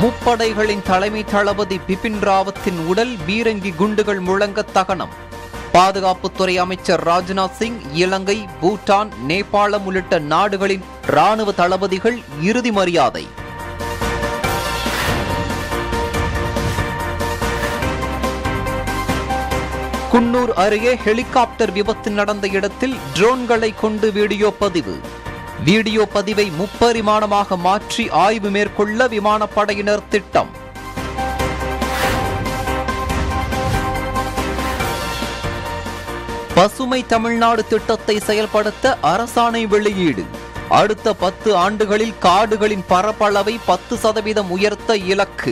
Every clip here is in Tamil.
முப்படைகளின் தலைமை தளபதி பிபின் ராவத்தின் உடல் பீரங்கி குண்டுகள் முழங்க தகனம் பாதுகாப்புத்துறை அமைச்சர் ராஜ்நாத் சிங் இலங்கை பூட்டான் நேபாளம் உள்ளிட்ட நாடுகளின் ராணுவ தளபதிகள் இறுதி மரியாதை குன்னூர் அருகே ஹெலிகாப்டர் விபத்து நடந்த இடத்தில் ட்ரோன்களை கொண்டு வீடியோ பதிவு வீடியோ பதிவை முப்பரிமாணமாக மாற்றி ஆய்வு மேற்கொள்ள விமானப்படையினர் திட்டம் பசுமை தமிழ்நாடு திட்டத்தை செயல்படுத்த அரசாணை வெளியீடு அடுத்த பத்து ஆண்டுகளில் காடுகளின் பரப்பளவை பத்து சதவீதம் உயர்த்த இலக்கு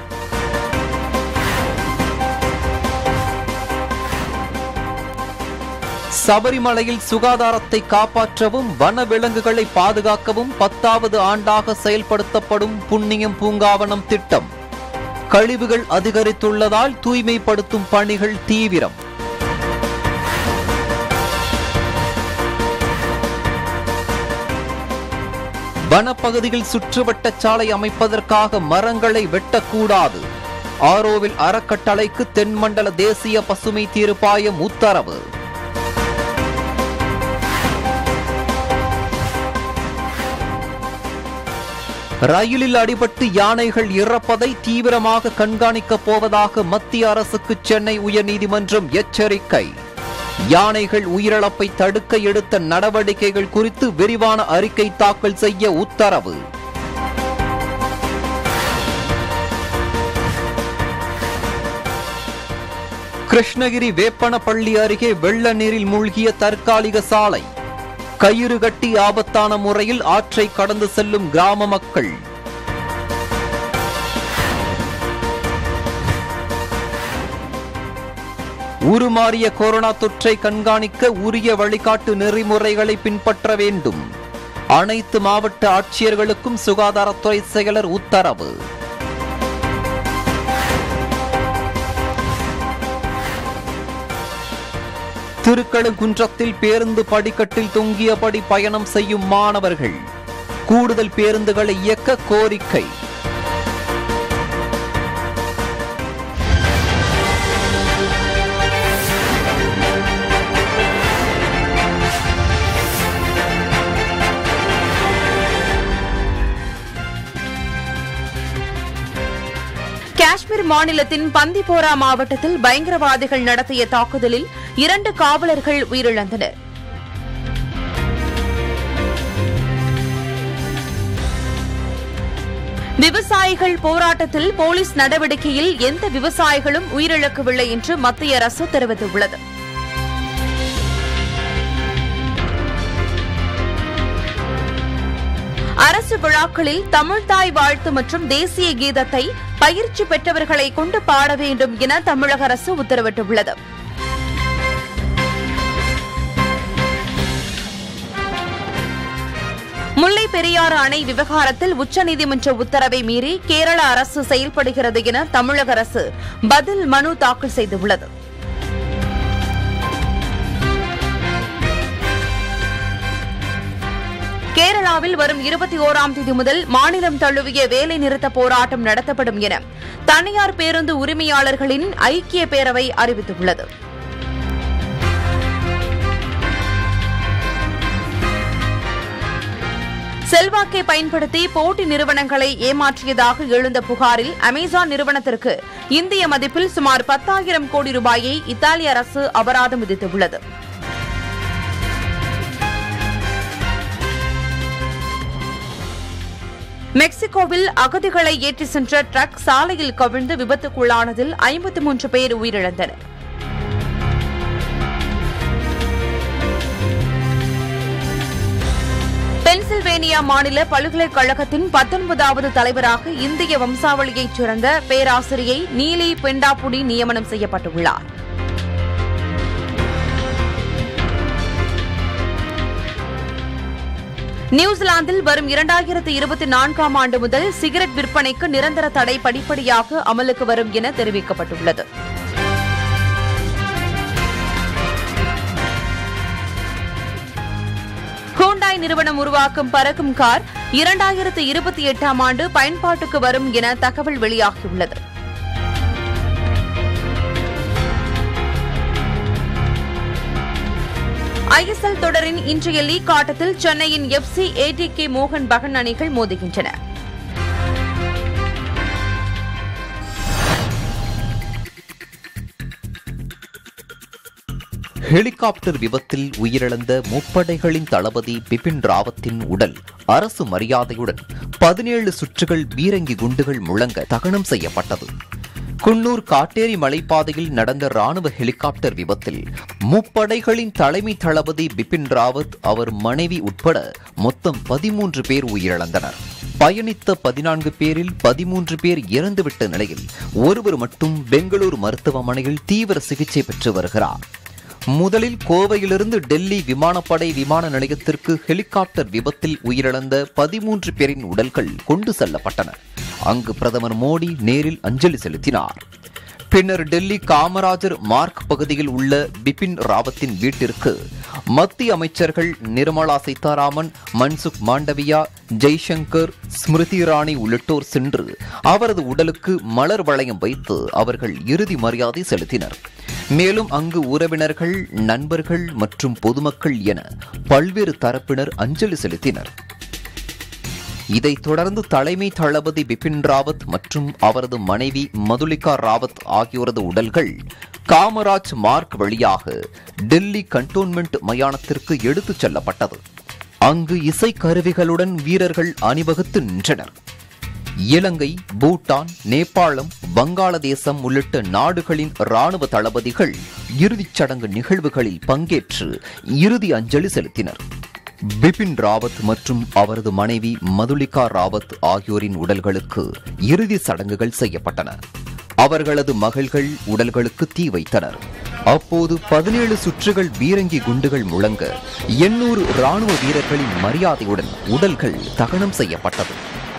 சபரிமலையில் சுகாதாரத்தை காப்பாற்றவும் வன விலங்குகளை பாதுகாக்கவும் பத்தாவது ஆண்டாக செயல்படுத்தப்படும் புண்ணியம் பூங்காவனம் திட்டம் கழிவுகள் அதிகரித்துள்ளதால் தூய்மைப்படுத்தும் பணிகள் தீவிரம் வனப்பகுதியில் சுற்றுவட்டச் சாலை அமைப்பதற்காக மரங்களை வெட்டக்கூடாது ஆரோவில் அறக்கட்டளைக்கு தென்மண்டல தேசிய பசுமை தீர்ப்பாயம் உத்தரவு ரயிலில் அடிபட்டு யானைகள் இறப்பதை தீவிரமாக கண்காணிக்கப் போவதாக மத்திய அரசுக்கு சென்னை உயர்நீதிமன்றம் எச்சரிக்கை யானைகள் உயிரிழப்பை தடுக்க எடுத்த நடவடிக்கைகள் குறித்து விரிவான அறிக்கை தாக்கல் செய்ய உத்தரவு கிருஷ்ணகிரி வேப்பனப்பள்ளி அருகே வெள்ள நீரில் மூழ்கிய தற்காலிக சாலை கயிறு கட்டி ஆபத்தான முறையில் ஆற்றை கடந்து செல்லும் கிராம மக்கள் உருமாறிய கொரோனா தொற்றை கண்காணிக்க உரிய வழிகாட்டு நெறிமுறைகளை பின்பற்ற வேண்டும் அனைத்து மாவட்ட ஆட்சியர்களுக்கும் சுகாதாரத்துறை செயலர் உத்தரவு திருக்கழுங்குன்றத்தில் பேருந்து படிக்கட்டில் தொங்கியபடி பயணம் செய்யும் மாணவர்கள் கூடுதல் பேருந்துகளை இயக்க கோரிக்கை காஷ்மீர் மாநிலத்தின் பந்திபோரா மாவட்டத்தில் பயங்கரவாதிகள் நடத்திய தாக்குதலில் இரண்டு காவலர்கள் உயிரிழந்தனர் விவசாயிகள் போராட்டத்தில் போலீஸ் நடவடிக்கையில் எந்த விவசாயிகளும் உயிரிழக்கவில்லை என்று மத்திய அரசு தெரிவித்துள்ளது அரசு விழாக்களில் தமிழ்தாய் வாழ்த்து மற்றும் தேசிய கீதத்தை பயிற்சி பெற்றவர்களை கொண்டு பாட வேண்டும் என தமிழக அரசு உத்தரவிட்டுள்ளது முல்லை பெரியாறு அணை விவகாரத்தில் உச்சநீதிமன்ற உத்தரவை மீறி கேரள அரசு செயல்படுகிறது என தமிழக அரசு பதில் மனு தாக்கல் செய்துள்ளது கேரளாவில் வரும் இருபத்தி ஓராம் தேதி முதல் மாநிலம் தழுவிய வேலை நிறுத்த போராட்டம் நடத்தப்படும் என தனியார் பேருந்து உரிமையாளர்களின் ஐக்கிய பேரவை அறிவித்துள்ளது செல்வாக்கை பயன்படுத்தி போட்டி நிறுவனங்களை ஏமாற்றியதாக எழுந்த புகாரில் அமேசான் நிறுவனத்திற்கு இந்திய மதிப்பில் சுமார் பத்தாயிரம் கோடி ரூபாயை இத்தாலிய அரசு அபராதம் விதித்துள்ளது மெக்சிகோவில் அகதிகளை ஏற்றி சென்ற ட்ரக் சாலையில் கவிழ்ந்து விபத்துக்குள்ளானதில் ஐம்பத்தி மூன்று பேர் உயிரிழந்தனர் பென்சில்வேனியா மாநில பல்கலைக்கழகத்தின் பத்தொன்பதாவது தலைவராக இந்திய வம்சாவளியைச் சேர்ந்த பேராசிரியை நீலி பெண்டாபுடி நியமனம் செய்யப்பட்டுள்ளார் நியூசிலாந்தில் வரும் இரண்டாயிரத்து இருபத்தி நான்காம் ஆண்டு முதல் சிகரெட் விற்பனைக்கு நிரந்தர தடை படிப்படியாக அமலுக்கு வரும் என தெரிவிக்கப்பட்டுள்ளது ஹூண்டாய் நிறுவனம் உருவாக்கும் பறக்கும் கார் இரண்டாயிரத்து இருபத்தி எட்டாம் ஆண்டு பயன்பாட்டுக்கு வரும் என தகவல் வெளியாகியுள்ளது ஐஎஸ்எல் தொடரின் இன்றைய லீக் ஆட்டத்தில் சென்னையின் எஃப்சி ஏடிகே மோகன் பகன் அணிகள் மோதுகின்றன ஹெலிகாப்டர் விபத்தில் உயிரிழந்த முப்படைகளின் தளபதி பிபின் ராவத்தின் உடல் அரசு மரியாதையுடன் பதினேழு சுற்றுகள் பீரங்கி குண்டுகள் முழங்க தகனம் செய்யப்பட்டது குன்னூர் காட்டேரி மலைப்பாதையில் நடந்த ராணுவ ஹெலிகாப்டர் விபத்தில் முப்படைகளின் தலைமை தளபதி பிபின் ராவத் அவர் மனைவி உட்பட மொத்தம் பதிமூன்று பேர் உயிரிழந்தனர் பயணித்த பதினான்கு பேரில் பதிமூன்று பேர் இறந்துவிட்ட நிலையில் ஒருவர் மட்டும் பெங்களூரு மருத்துவமனையில் தீவிர சிகிச்சை பெற்று வருகிறார் முதலில் கோவையிலிருந்து டெல்லி விமானப்படை விமான நிலையத்திற்கு ஹெலிகாப்டர் விபத்தில் உயிரிழந்த பதிமூன்று பேரின் உடல்கள் கொண்டு செல்லப்பட்டன அங்கு பிரதமர் மோடி நேரில் அஞ்சலி செலுத்தினார் பின்னர் டெல்லி காமராஜர் மார்க் பகுதியில் உள்ள பிபின் ராவத்தின் வீட்டிற்கு மத்திய அமைச்சர்கள் நிர்மலா சீதாராமன் மன்சுக் மாண்டவியா ஜெய்சங்கர் ஸ்மிருதி இரானி உள்ளிட்டோர் சென்று அவரது உடலுக்கு மலர் வளையம் வைத்து அவர்கள் இறுதி மரியாதை செலுத்தினர் மேலும் அங்கு உறவினர்கள் நண்பர்கள் மற்றும் பொதுமக்கள் என பல்வேறு தரப்பினர் அஞ்சலி செலுத்தினர் இதைத் தொடர்ந்து தலைமை தளபதி பிபின் ராவத் மற்றும் அவரது மனைவி மதுலிகா ராவத் ஆகியோரது உடல்கள் காமராஜ் மார்க் வழியாக டெல்லி கண்டோன்மெண்ட் மயானத்திற்கு எடுத்துச் செல்லப்பட்டது அங்கு இசை கருவிகளுடன் வீரர்கள் அணிவகுத்து நின்றனர் இலங்கை பூட்டான் நேபாளம் வங்காளதேசம் உள்ளிட்ட நாடுகளின் ராணுவ தளபதிகள் இறுதிச் சடங்கு நிகழ்வுகளில் பங்கேற்று இறுதி அஞ்சலி செலுத்தினர் பிபின் ராவத் மற்றும் அவரது மனைவி மதுலிகா ராவத் ஆகியோரின் உடல்களுக்கு இறுதி சடங்குகள் செய்யப்பட்டன அவர்களது மகள்கள் உடல்களுக்கு தீ வைத்தனர் அப்போது பதினேழு சுற்றுகள் பீரங்கி குண்டுகள் முழங்க எண்ணூறு ராணுவ வீரர்களின் மரியாதையுடன் உடல்கள் தகனம் செய்யப்பட்டது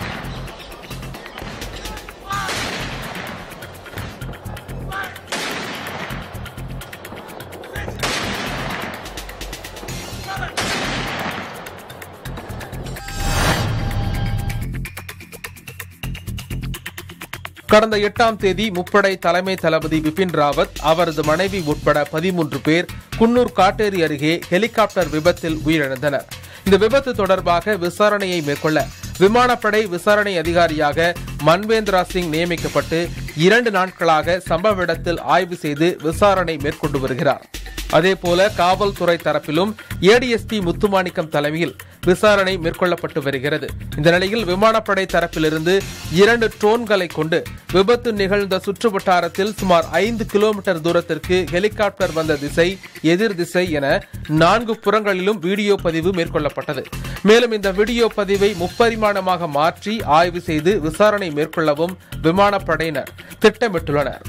கடந்த எட்டாம் தேதி முப்படை தலைமை தளபதி பிபின் ராவத் அவரது மனைவி உட்பட பதிமூன்று பேர் குன்னூர் காட்டேரி அருகே ஹெலிகாப்டர் விபத்தில் உயிரிழந்தனர் இந்த விபத்து தொடர்பாக விசாரணையை மேற்கொள்ள விமானப்படை விசாரணை அதிகாரியாக மன்வேந்திரா சிங் நியமிக்கப்பட்டு இரண்டு நாட்களாக சம்பவ இடத்தில் ஆய்வு செய்து விசாரணை மேற்கொண்டு வருகிறார் அதேபோல காவல்துறை தரப்பிலும் ஏடிஎஸ்பி முத்துமாணிக்கம் தலைமையில் விசாரணை மேற்கொள்ளப்பட்டு வருகிறது இந்த நிலையில் விமானப்படை தரப்பிலிருந்து இரண்டு ட்ரோன்களை கொண்டு விபத்து நிகழ்ந்த சுற்று வட்டாரத்தில் சுமார் ஐந்து கிலோமீட்டர் தூரத்திற்கு ஹெலிகாப்டர் வந்த திசை எதிர் திசை என நான்கு புறங்களிலும் வீடியோ பதிவு மேற்கொள்ளப்பட்டது மேலும் இந்த வீடியோ பதிவை முப்பரிமாணமாக மாற்றி ஆய்வு செய்து விசாரணை மேற்கொள்ளவும் விமானப்படையினர் திட்டமிட்டுள்ளனர்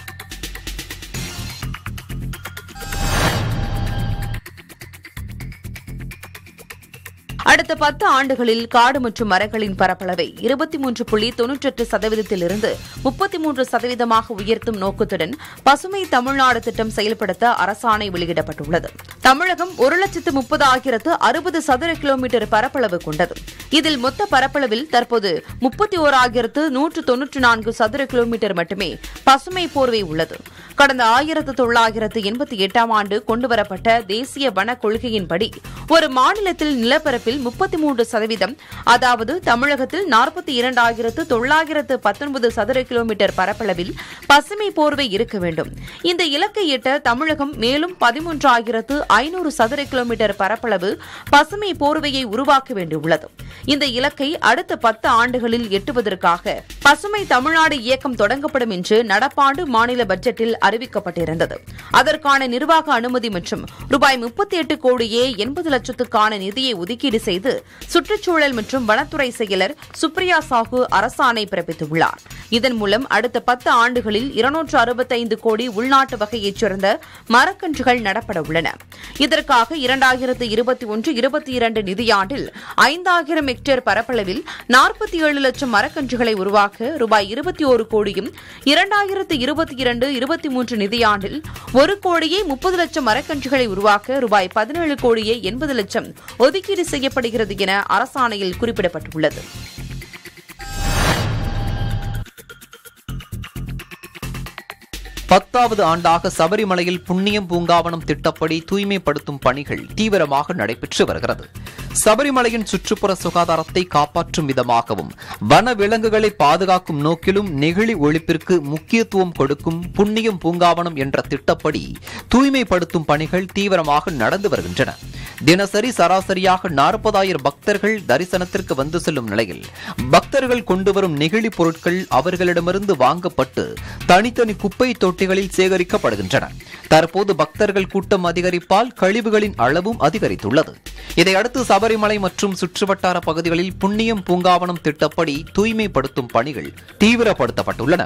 அடுத்த பத்து ஆண்டுகளில் காடு மற்றும் மரங்களின் பரப்பளவை இருபத்தி மூன்று புள்ளி தொன்னூற்றெட்டு சதவீதத்திலிருந்து முப்பத்தி மூன்று சதவீதமாக உயர்த்தும் நோக்கத்துடன் பசுமை தமிழ்நாடு திட்டம் செயல்படுத்த அரசாணை வெளியிடப்பட்டுள்ளது தமிழகம் ஒரு லட்சத்து முப்பது ஆயிரத்து அறுபது சதுர கிலோமீட்டர் பரப்பளவு கொண்டது இதில் மொத்த பரப்பளவில் தற்போது முப்பத்தி ஓராயிரத்து நூற்று தொன்னூற்று நான்கு சதுர கிலோமீட்டர் மட்டுமே பசுமை போர்வை உள்ளது கடந்த ஆயிரத்து தொள்ளாயிரத்து எண்பத்தி எட்டாம் ஆண்டு கொண்டுவரப்பட்ட தேசிய வன கொள்கையின்படி ஒரு மாநிலத்தில் நிலப்பரப்பில் முப்பத்தி மூன்று சதவீதம் அதாவது தமிழகத்தில் நாற்பத்தி இரண்டாயிரத்து தொள்ளாயிரத்து பத்தொன்பது சதுர கிலோமீட்டர் பரப்பளவில் பசுமை போர்வை இருக்க வேண்டும் இந்த இலக்கை எட்ட தமிழகம் மேலும் பதிமூன்றாயிரத்து ஐநூறு சதுர கிலோமீட்டர் பரப்பளவு பசுமை போர்வையை உருவாக்க வேண்டியுள்ளது இந்த இலக்கை அடுத்த பத்து ஆண்டுகளில் எட்டுவதற்காக பசுமை தமிழ்நாடு இயக்கம் தொடங்கப்படும் என்று நடப்பாண்டு மாநில பட்ஜெட்டில் அறிவிக்கப்பட்டிருந்தது அதற்கான நிர்வாக அனுமதி மற்றும் ரூபாய் முப்பத்தி எட்டு கோடியே எண்பது லட்சத்துக்கான நிதியை ஒதுக்கீடு செய்து சுற்றுச்சூழல் மற்றும் வனத்துறை செயலர் சுப்ரியா சாஹூ அரசாணை பிறப்பித்துள்ளார் இதன் மூலம் அடுத்த பத்து ஆண்டுகளில் இருநூற்று அறுபத்தைந்து கோடி உள்நாட்டு வகையைச் சேர்ந்த மரக்கன்றுகள் நடப்பட உள்ளன இதற்காக இரண்டாயிரத்து இருபத்தி ஒன்று இருபத்தி இரண்டு நிதியாண்டில் ஐந்தாயிரம் ஹெக்டேர் பரப்பளவில் நாற்பத்தி ஏழு லட்சம் மரக்கன்றுகளை உருவாக்க ரூபாய் இருபத்தி ஒரு கோடியும் இரண்டாயிரத்து இருபத்தி இரண்டு இருபத்தி மூன்று நிதியாண்டில் ஒரு கோடியே முப்பது லட்சம் மரக்கன்றுகளை உருவாக்க ரூபாய் பதினேழு கோடியே எண்பது லட்சம் ஒதுக்கீடு செய்யப்படுகிறது என அரசாணையில் குறிப்பிடப்பட்டுள்ளது பத்தாவது ஆண்டாக சபரிமலையில் புண்ணியம் பூங்காவனம் திட்டப்படி தூய்மைப்படுத்தும் பணிகள் தீவிரமாக நடைபெற்று வருகிறது சபரிமலையின் சுற்றுப்புற சுகாதாரத்தை காப்பாற்றும் விதமாகவும் வன விலங்குகளை பாதுகாக்கும் நோக்கிலும் நெகிழி ஒழிப்பிற்கு முக்கியத்துவம் கொடுக்கும் புண்ணியம் பூங்காவனம் என்ற திட்டப்படி தூய்மைப்படுத்தும் பணிகள் தீவிரமாக நடந்து வருகின்றன தினசரி சராசரியாக நாற்பதாயிரம் பக்தர்கள் தரிசனத்திற்கு வந்து செல்லும் நிலையில் பக்தர்கள் கொண்டு வரும் நெகிழி பொருட்கள் அவர்களிடமிருந்து வாங்கப்பட்டு தனித்தனி குப்பை தொட்டிகளில் சேகரிக்கப்படுகின்றன தற்போது பக்தர்கள் கூட்டம் அதிகரிப்பால் கழிவுகளின் அளவும் அதிகரித்துள்ளது இதையடுத்து சபரிமலை மற்றும் சுற்றுவட்டார பகுதிகளில் புண்ணியம் பூங்காவனம் திட்டப்படி தூய்மைப்படுத்தும் பணிகள் தீவிரப்படுத்தப்பட்டுள்ளன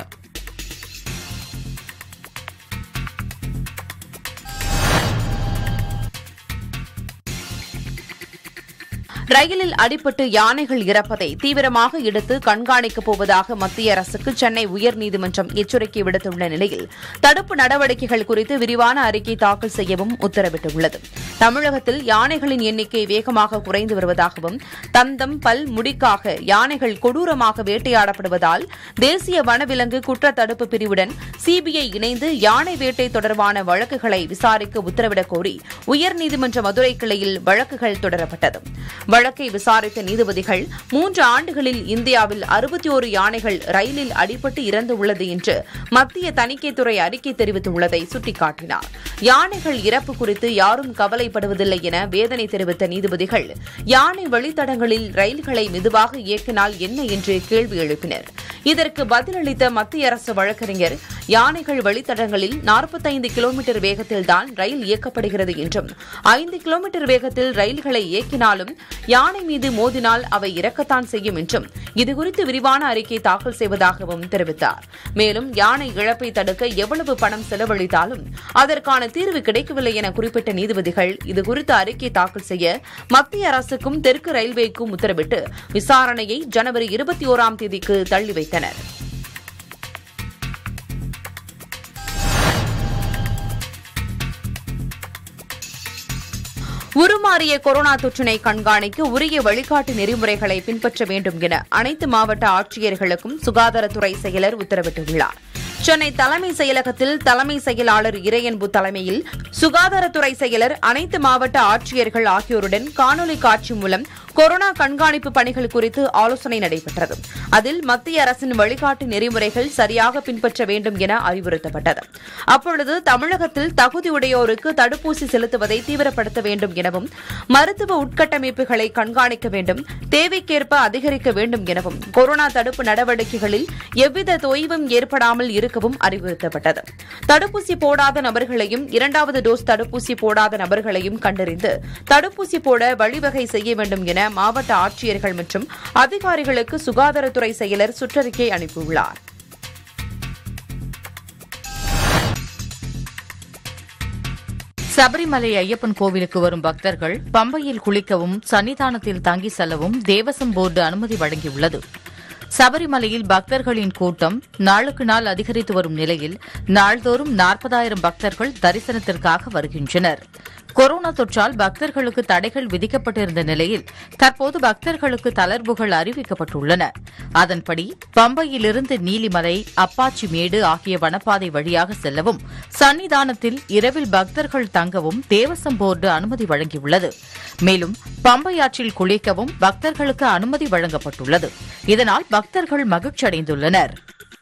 ரயிலில் அடிபட்டு யானைகள் இறப்பதை தீவிரமாக எடுத்து கண்காணிக்கப் போவதாக மத்திய அரசுக்கு சென்னை உயர்நீதிமன்றம் எச்சரிக்கை விடுத்துள்ள நிலையில் தடுப்பு நடவடிக்கைகள் குறித்து விரிவான அறிக்கை தாக்கல் செய்யவும் உத்தரவிட்டுள்ளது தமிழகத்தில் யானைகளின் எண்ணிக்கை வேகமாக குறைந்து வருவதாகவும் தந்தம் பல் முடிக்காக யானைகள் கொடூரமாக வேட்டையாடப்படுவதால் தேசிய வனவிலங்கு குற்ற தடுப்பு பிரிவுடன் சிபிஐ இணைந்து யானை வேட்டை தொடர்பான வழக்குகளை விசாரிக்க உத்தரவிடக் கோரி உயர்நீதிமன்ற மதுரை கிளையில் வழக்குகள் தொடரப்பட்டது வழக்கை விசாரித்த நீதிபதிகள் மூன்று ஆண்டுகளில் இந்தியாவில் அறுபத்தி ஒரு யானைகள் ரயிலில் அடிபட்டு இறந்து உள்ளது என்று மத்திய தணிக்கைத்துறை அறிக்கை தெரிவித்துள்ளதை சுட்டிக்காட்டினார் யானைகள் இறப்பு குறித்து யாரும் கவலைப்படுவதில்லை என வேதனை தெரிவித்த நீதிபதிகள் யானை வழித்தடங்களில் ரயில்களை மெதுவாக இயக்கினால் என்ன என்று கேள்வி எழுப்பினர் இதற்கு பதிலளித்த மத்திய அரசு வழக்கறிஞர் யானைகள் வழித்தடங்களில் நாற்பத்தைந்து கிலோமீட்டர் வேகத்தில்தான் ரயில் இயக்கப்படுகிறது என்றும் ஐந்து கிலோமீட்டர் வேகத்தில் ரயில்களை இயக்கினாலும் யானை மீது மோதினால் அவை இறக்கத்தான் செய்யும் என்றும் இதுகுறித்து விரிவான அறிக்கை தாக்கல் செய்வதாகவும் தெரிவித்தார் மேலும் யானை இழப்பை தடுக்க எவ்வளவு பணம் செலவழித்தாலும் அதற்கான தீர்வு கிடைக்கவில்லை என குறிப்பிட்ட நீதிபதிகள் இதுகுறித்து அறிக்கை தாக்கல் செய்ய மத்திய அரசுக்கும் தெற்கு ரயில்வேக்கும் உத்தரவிட்டு விசாரணையை ஜனவரி இருபத்தி ஓராம் தேதிக்கு தள்ளி வைத்தனர் உருமாறிய கொரோனா தொற்றினை கண்காணிக்க உரிய வழிகாட்டு நெறிமுறைகளை பின்பற்ற வேண்டும் என அனைத்து மாவட்ட ஆட்சியர்களுக்கும் சுகாதாரத்துறை செயலர் உத்தரவிட்டுள்ளார் சென்னை தலைமை செயலகத்தில் தலைமை செயலாளர் இறையன்பு தலைமையில் சுகாதாரத்துறை செயலர் அனைத்து மாவட்ட ஆட்சியர்கள் ஆகியோருடன் காணொலி காட்சி மூலம் கொரோனா கண்காணிப்பு பணிகள் குறித்து ஆலோசனை நடைபெற்றது அதில் மத்திய அரசின் வழிகாட்டு நெறிமுறைகள் சரியாக பின்பற்ற வேண்டும் என அறிவுறுத்தப்பட்டது அப்பொழுது தமிழகத்தில் தகுதியுடையோருக்கு தடுப்பூசி செலுத்துவதை தீவிரப்படுத்த வேண்டும் எனவும் மருத்துவ உட்கட்டமைப்புகளை கண்காணிக்க வேண்டும் தேவைக்கேற்ப அதிகரிக்க வேண்டும் எனவும் கொரோனா தடுப்பு நடவடிக்கைகளில் எவ்வித தொய்வும் ஏற்படாமல் இருக்கவும் அறிவுறுத்தப்பட்டது தடுப்பூசி போடாத நபர்களையும் இரண்டாவது டோஸ் தடுப்பூசி போடாத நபர்களையும் கண்டறிந்து தடுப்பூசி போட வழிவகை செய்ய வேண்டும் என மாவட்ட ஆட்சியர்கள் மற்றும் அதிகாரிகளுக்கு சுகாதாரத்துறை செயலர் சுற்றறிக்கை அனுப்பியுள்ளார் சபரிமலை ஐயப்பன் கோவிலுக்கு வரும் பக்தர்கள் பம்பையில் குளிக்கவும் சன்னிதானத்தில் தங்கி செல்லவும் தேவசம் போர்டு அனுமதி வழங்கியுள்ளது சபரிமலையில் பக்தர்களின் கூட்டம் நாளுக்கு நாள் அதிகரித்து வரும் நிலையில் நாள்தோறும் நாற்பதாயிரம் பக்தர்கள் தரிசனத்திற்காக வருகின்றனர் கொரோனா தொற்றால் பக்தர்களுக்கு தடைகள் விதிக்கப்பட்டிருந்த நிலையில் தற்போது பக்தர்களுக்கு தளர்வுகள் அறிவிக்கப்பட்டுள்ளன அதன்படி பம்பையிலிருந்து நீலிமலை அப்பாச்சி மேடு ஆகிய வனப்பாதை வழியாக செல்லவும் சன்னிதானத்தில் இரவில் பக்தர்கள் தங்கவும் தேவசம் போர்டு அனுமதி வழங்கியுள்ளது மேலும் பம்பை ஆற்றில் குளிக்கவும் பக்தர்களுக்கு அனுமதி வழங்கப்பட்டுள்ளது இதனால் பக்தர்கள் மகிழ்ச்சியடைந்துள்ளனர்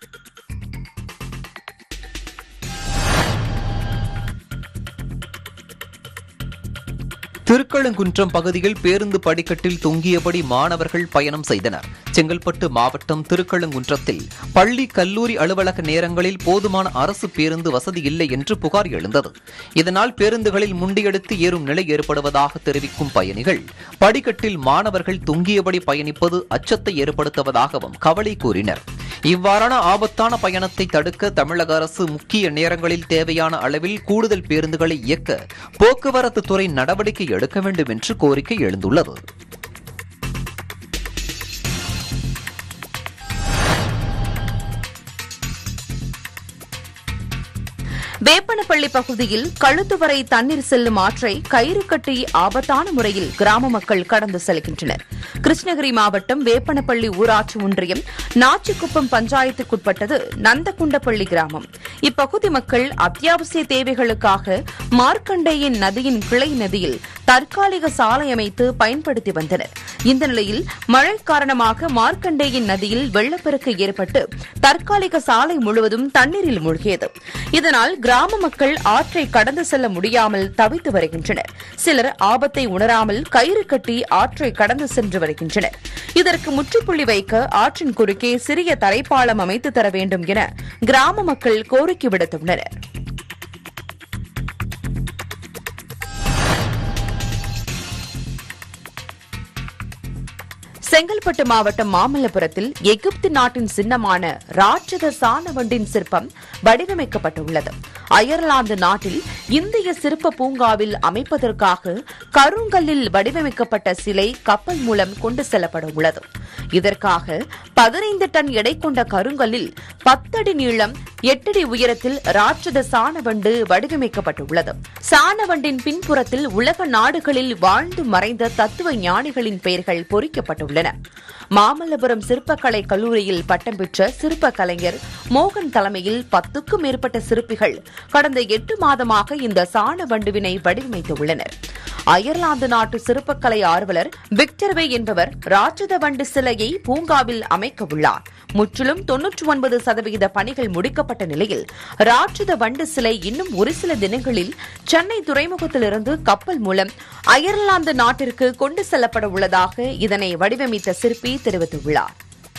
திருக்கழுங்குன்றம் பகுதியில் பேருந்து படிக்கட்டில் தொங்கியபடி மாணவர்கள் பயணம் செய்தனர் செங்கல்பட்டு மாவட்டம் திருக்கழுங்குன்றத்தில் பள்ளி கல்லூரி அலுவலக நேரங்களில் போதுமான அரசு பேருந்து வசதி இல்லை என்று புகார் எழுந்தது இதனால் பேருந்துகளில் முண்டியெடுத்து ஏறும் நிலை ஏற்படுவதாக தெரிவிக்கும் பயணிகள் படிக்கட்டில் மாணவர்கள் தொங்கியபடி பயணிப்பது அச்சத்தை ஏற்படுத்துவதாகவும் கவலை கூறினர் இவ்வாறான ஆபத்தான பயணத்தை தடுக்க தமிழக அரசு முக்கிய நேரங்களில் தேவையான அளவில் கூடுதல் பேருந்துகளை இயக்க போக்குவரத்து துறை நடவடிக்கை எடுக்க வேண்டும் என்று கோரிக்கை எழுந்துள்ளது வேப்பனப்பள்ளி பகுதியில் கழுத்து வரை தண்ணீர் செல்லும் ஆற்றை கயிறு கட்டி ஆபத்தான முறையில் கிராம மக்கள் கடந்து செல்கின்றனர் கிருஷ்ணகிரி மாவட்டம் வேப்பனப்பள்ளி ஊராட்சி ஒன்றியம் நாச்சிக்குப்பம் பஞ்சாயத்துக்குட்பட்டது நந்தகுண்டப்பள்ளி கிராமம் இப்பகுதி மக்கள் அத்தியாவசிய தேவைகளுக்காக மார்க்கண்டேயன் நதியின் கிளை நதியில் தற்காலிக சாலை அமைத்து பயன்படுத்தி வந்தனர் இந்த நிலையில் மழை காரணமாக மார்க்கண்டேயன் நதியில் வெள்ளப்பெருக்கு ஏற்பட்டு தற்காலிக சாலை முழுவதும் தண்ணீரில் மூழ்கியது இதனால் கிராம மக்கள் ஆற்றை கடந்து செல்ல முடியாமல் தவித்து வருகின்றனர் சிலர் ஆபத்தை உணராமல் கயிறு கட்டி ஆற்றை கடந்து சென்று வருகின்றனர் இதற்கு முற்றுப்புள்ளி வைக்க ஆற்றின் குறுக்கே சிறிய தரைப்பாலம் அமைத்து தர வேண்டும் என கிராம மக்கள் கோரிக்கை விடுத்துள்ளனர் செங்கல்பட்டு மாவட்டம் மாமல்லபுரத்தில் எகிப்து நாட்டின் சின்னமான ராட்சத சாணவண்டின் சிற்பம் வடிவமைக்கப்பட்டுள்ளது அயர்லாந்து நாட்டில் இந்திய சிற்ப பூங்காவில் அமைப்பதற்காக கருங்கல்லில் வடிவமைக்கப்பட்ட சிலை கப்பல் மூலம் கொண்டு செல்லப்பட உள்ளது இதற்காக பதினைந்து டன் எடை கொண்ட கருங்கல்லில் பத்தடி நீளம் எட்டடி உயரத்தில் ராட்சத சாணவண்டு வடிவமைக்கப்பட்டுள்ளது சாணவண்டின் பின்புறத்தில் உலக நாடுகளில் வாழ்ந்து மறைந்த தத்துவ ஞானிகளின் பெயர்கள் பொறிக்கப்பட்டுள்ளன மாமல்லபுரம் சிற்பக்கலை கல்லூரியில் பட்டம் பெற்ற சிற்ப கலைஞர் மோகன் தலைமையில் பத்துக்கும் மேற்பட்ட சிற்பிகள் கடந்த எட்டு மாதமாக இந்த சாண வண்டுவினை வடிவமைத்துள்ளனர் அயர்லாந்து நாட்டு சிற்பக்கலை ஆர்வலர் விக்டர்வே என்பவர் ராட்சத வண்டு சிலையை பூங்காவில் அமைக்க உள்ளார் முற்றிலும் தொன்னூற்றி ஒன்பது சதவிகித பணிகள் முடிக்கப்பட்ட நிலையில் ராட்சத வண்டு சிலை இன்னும் ஒரு சில தினங்களில் சென்னை துறைமுகத்திலிருந்து கப்பல் மூலம் அயர்லாந்து நாட்டிற்கு கொண்டு செல்லப்பட உள்ளதாக இதனை வடிவமைத்த சிற்பி தெரிவித்துள்ளார்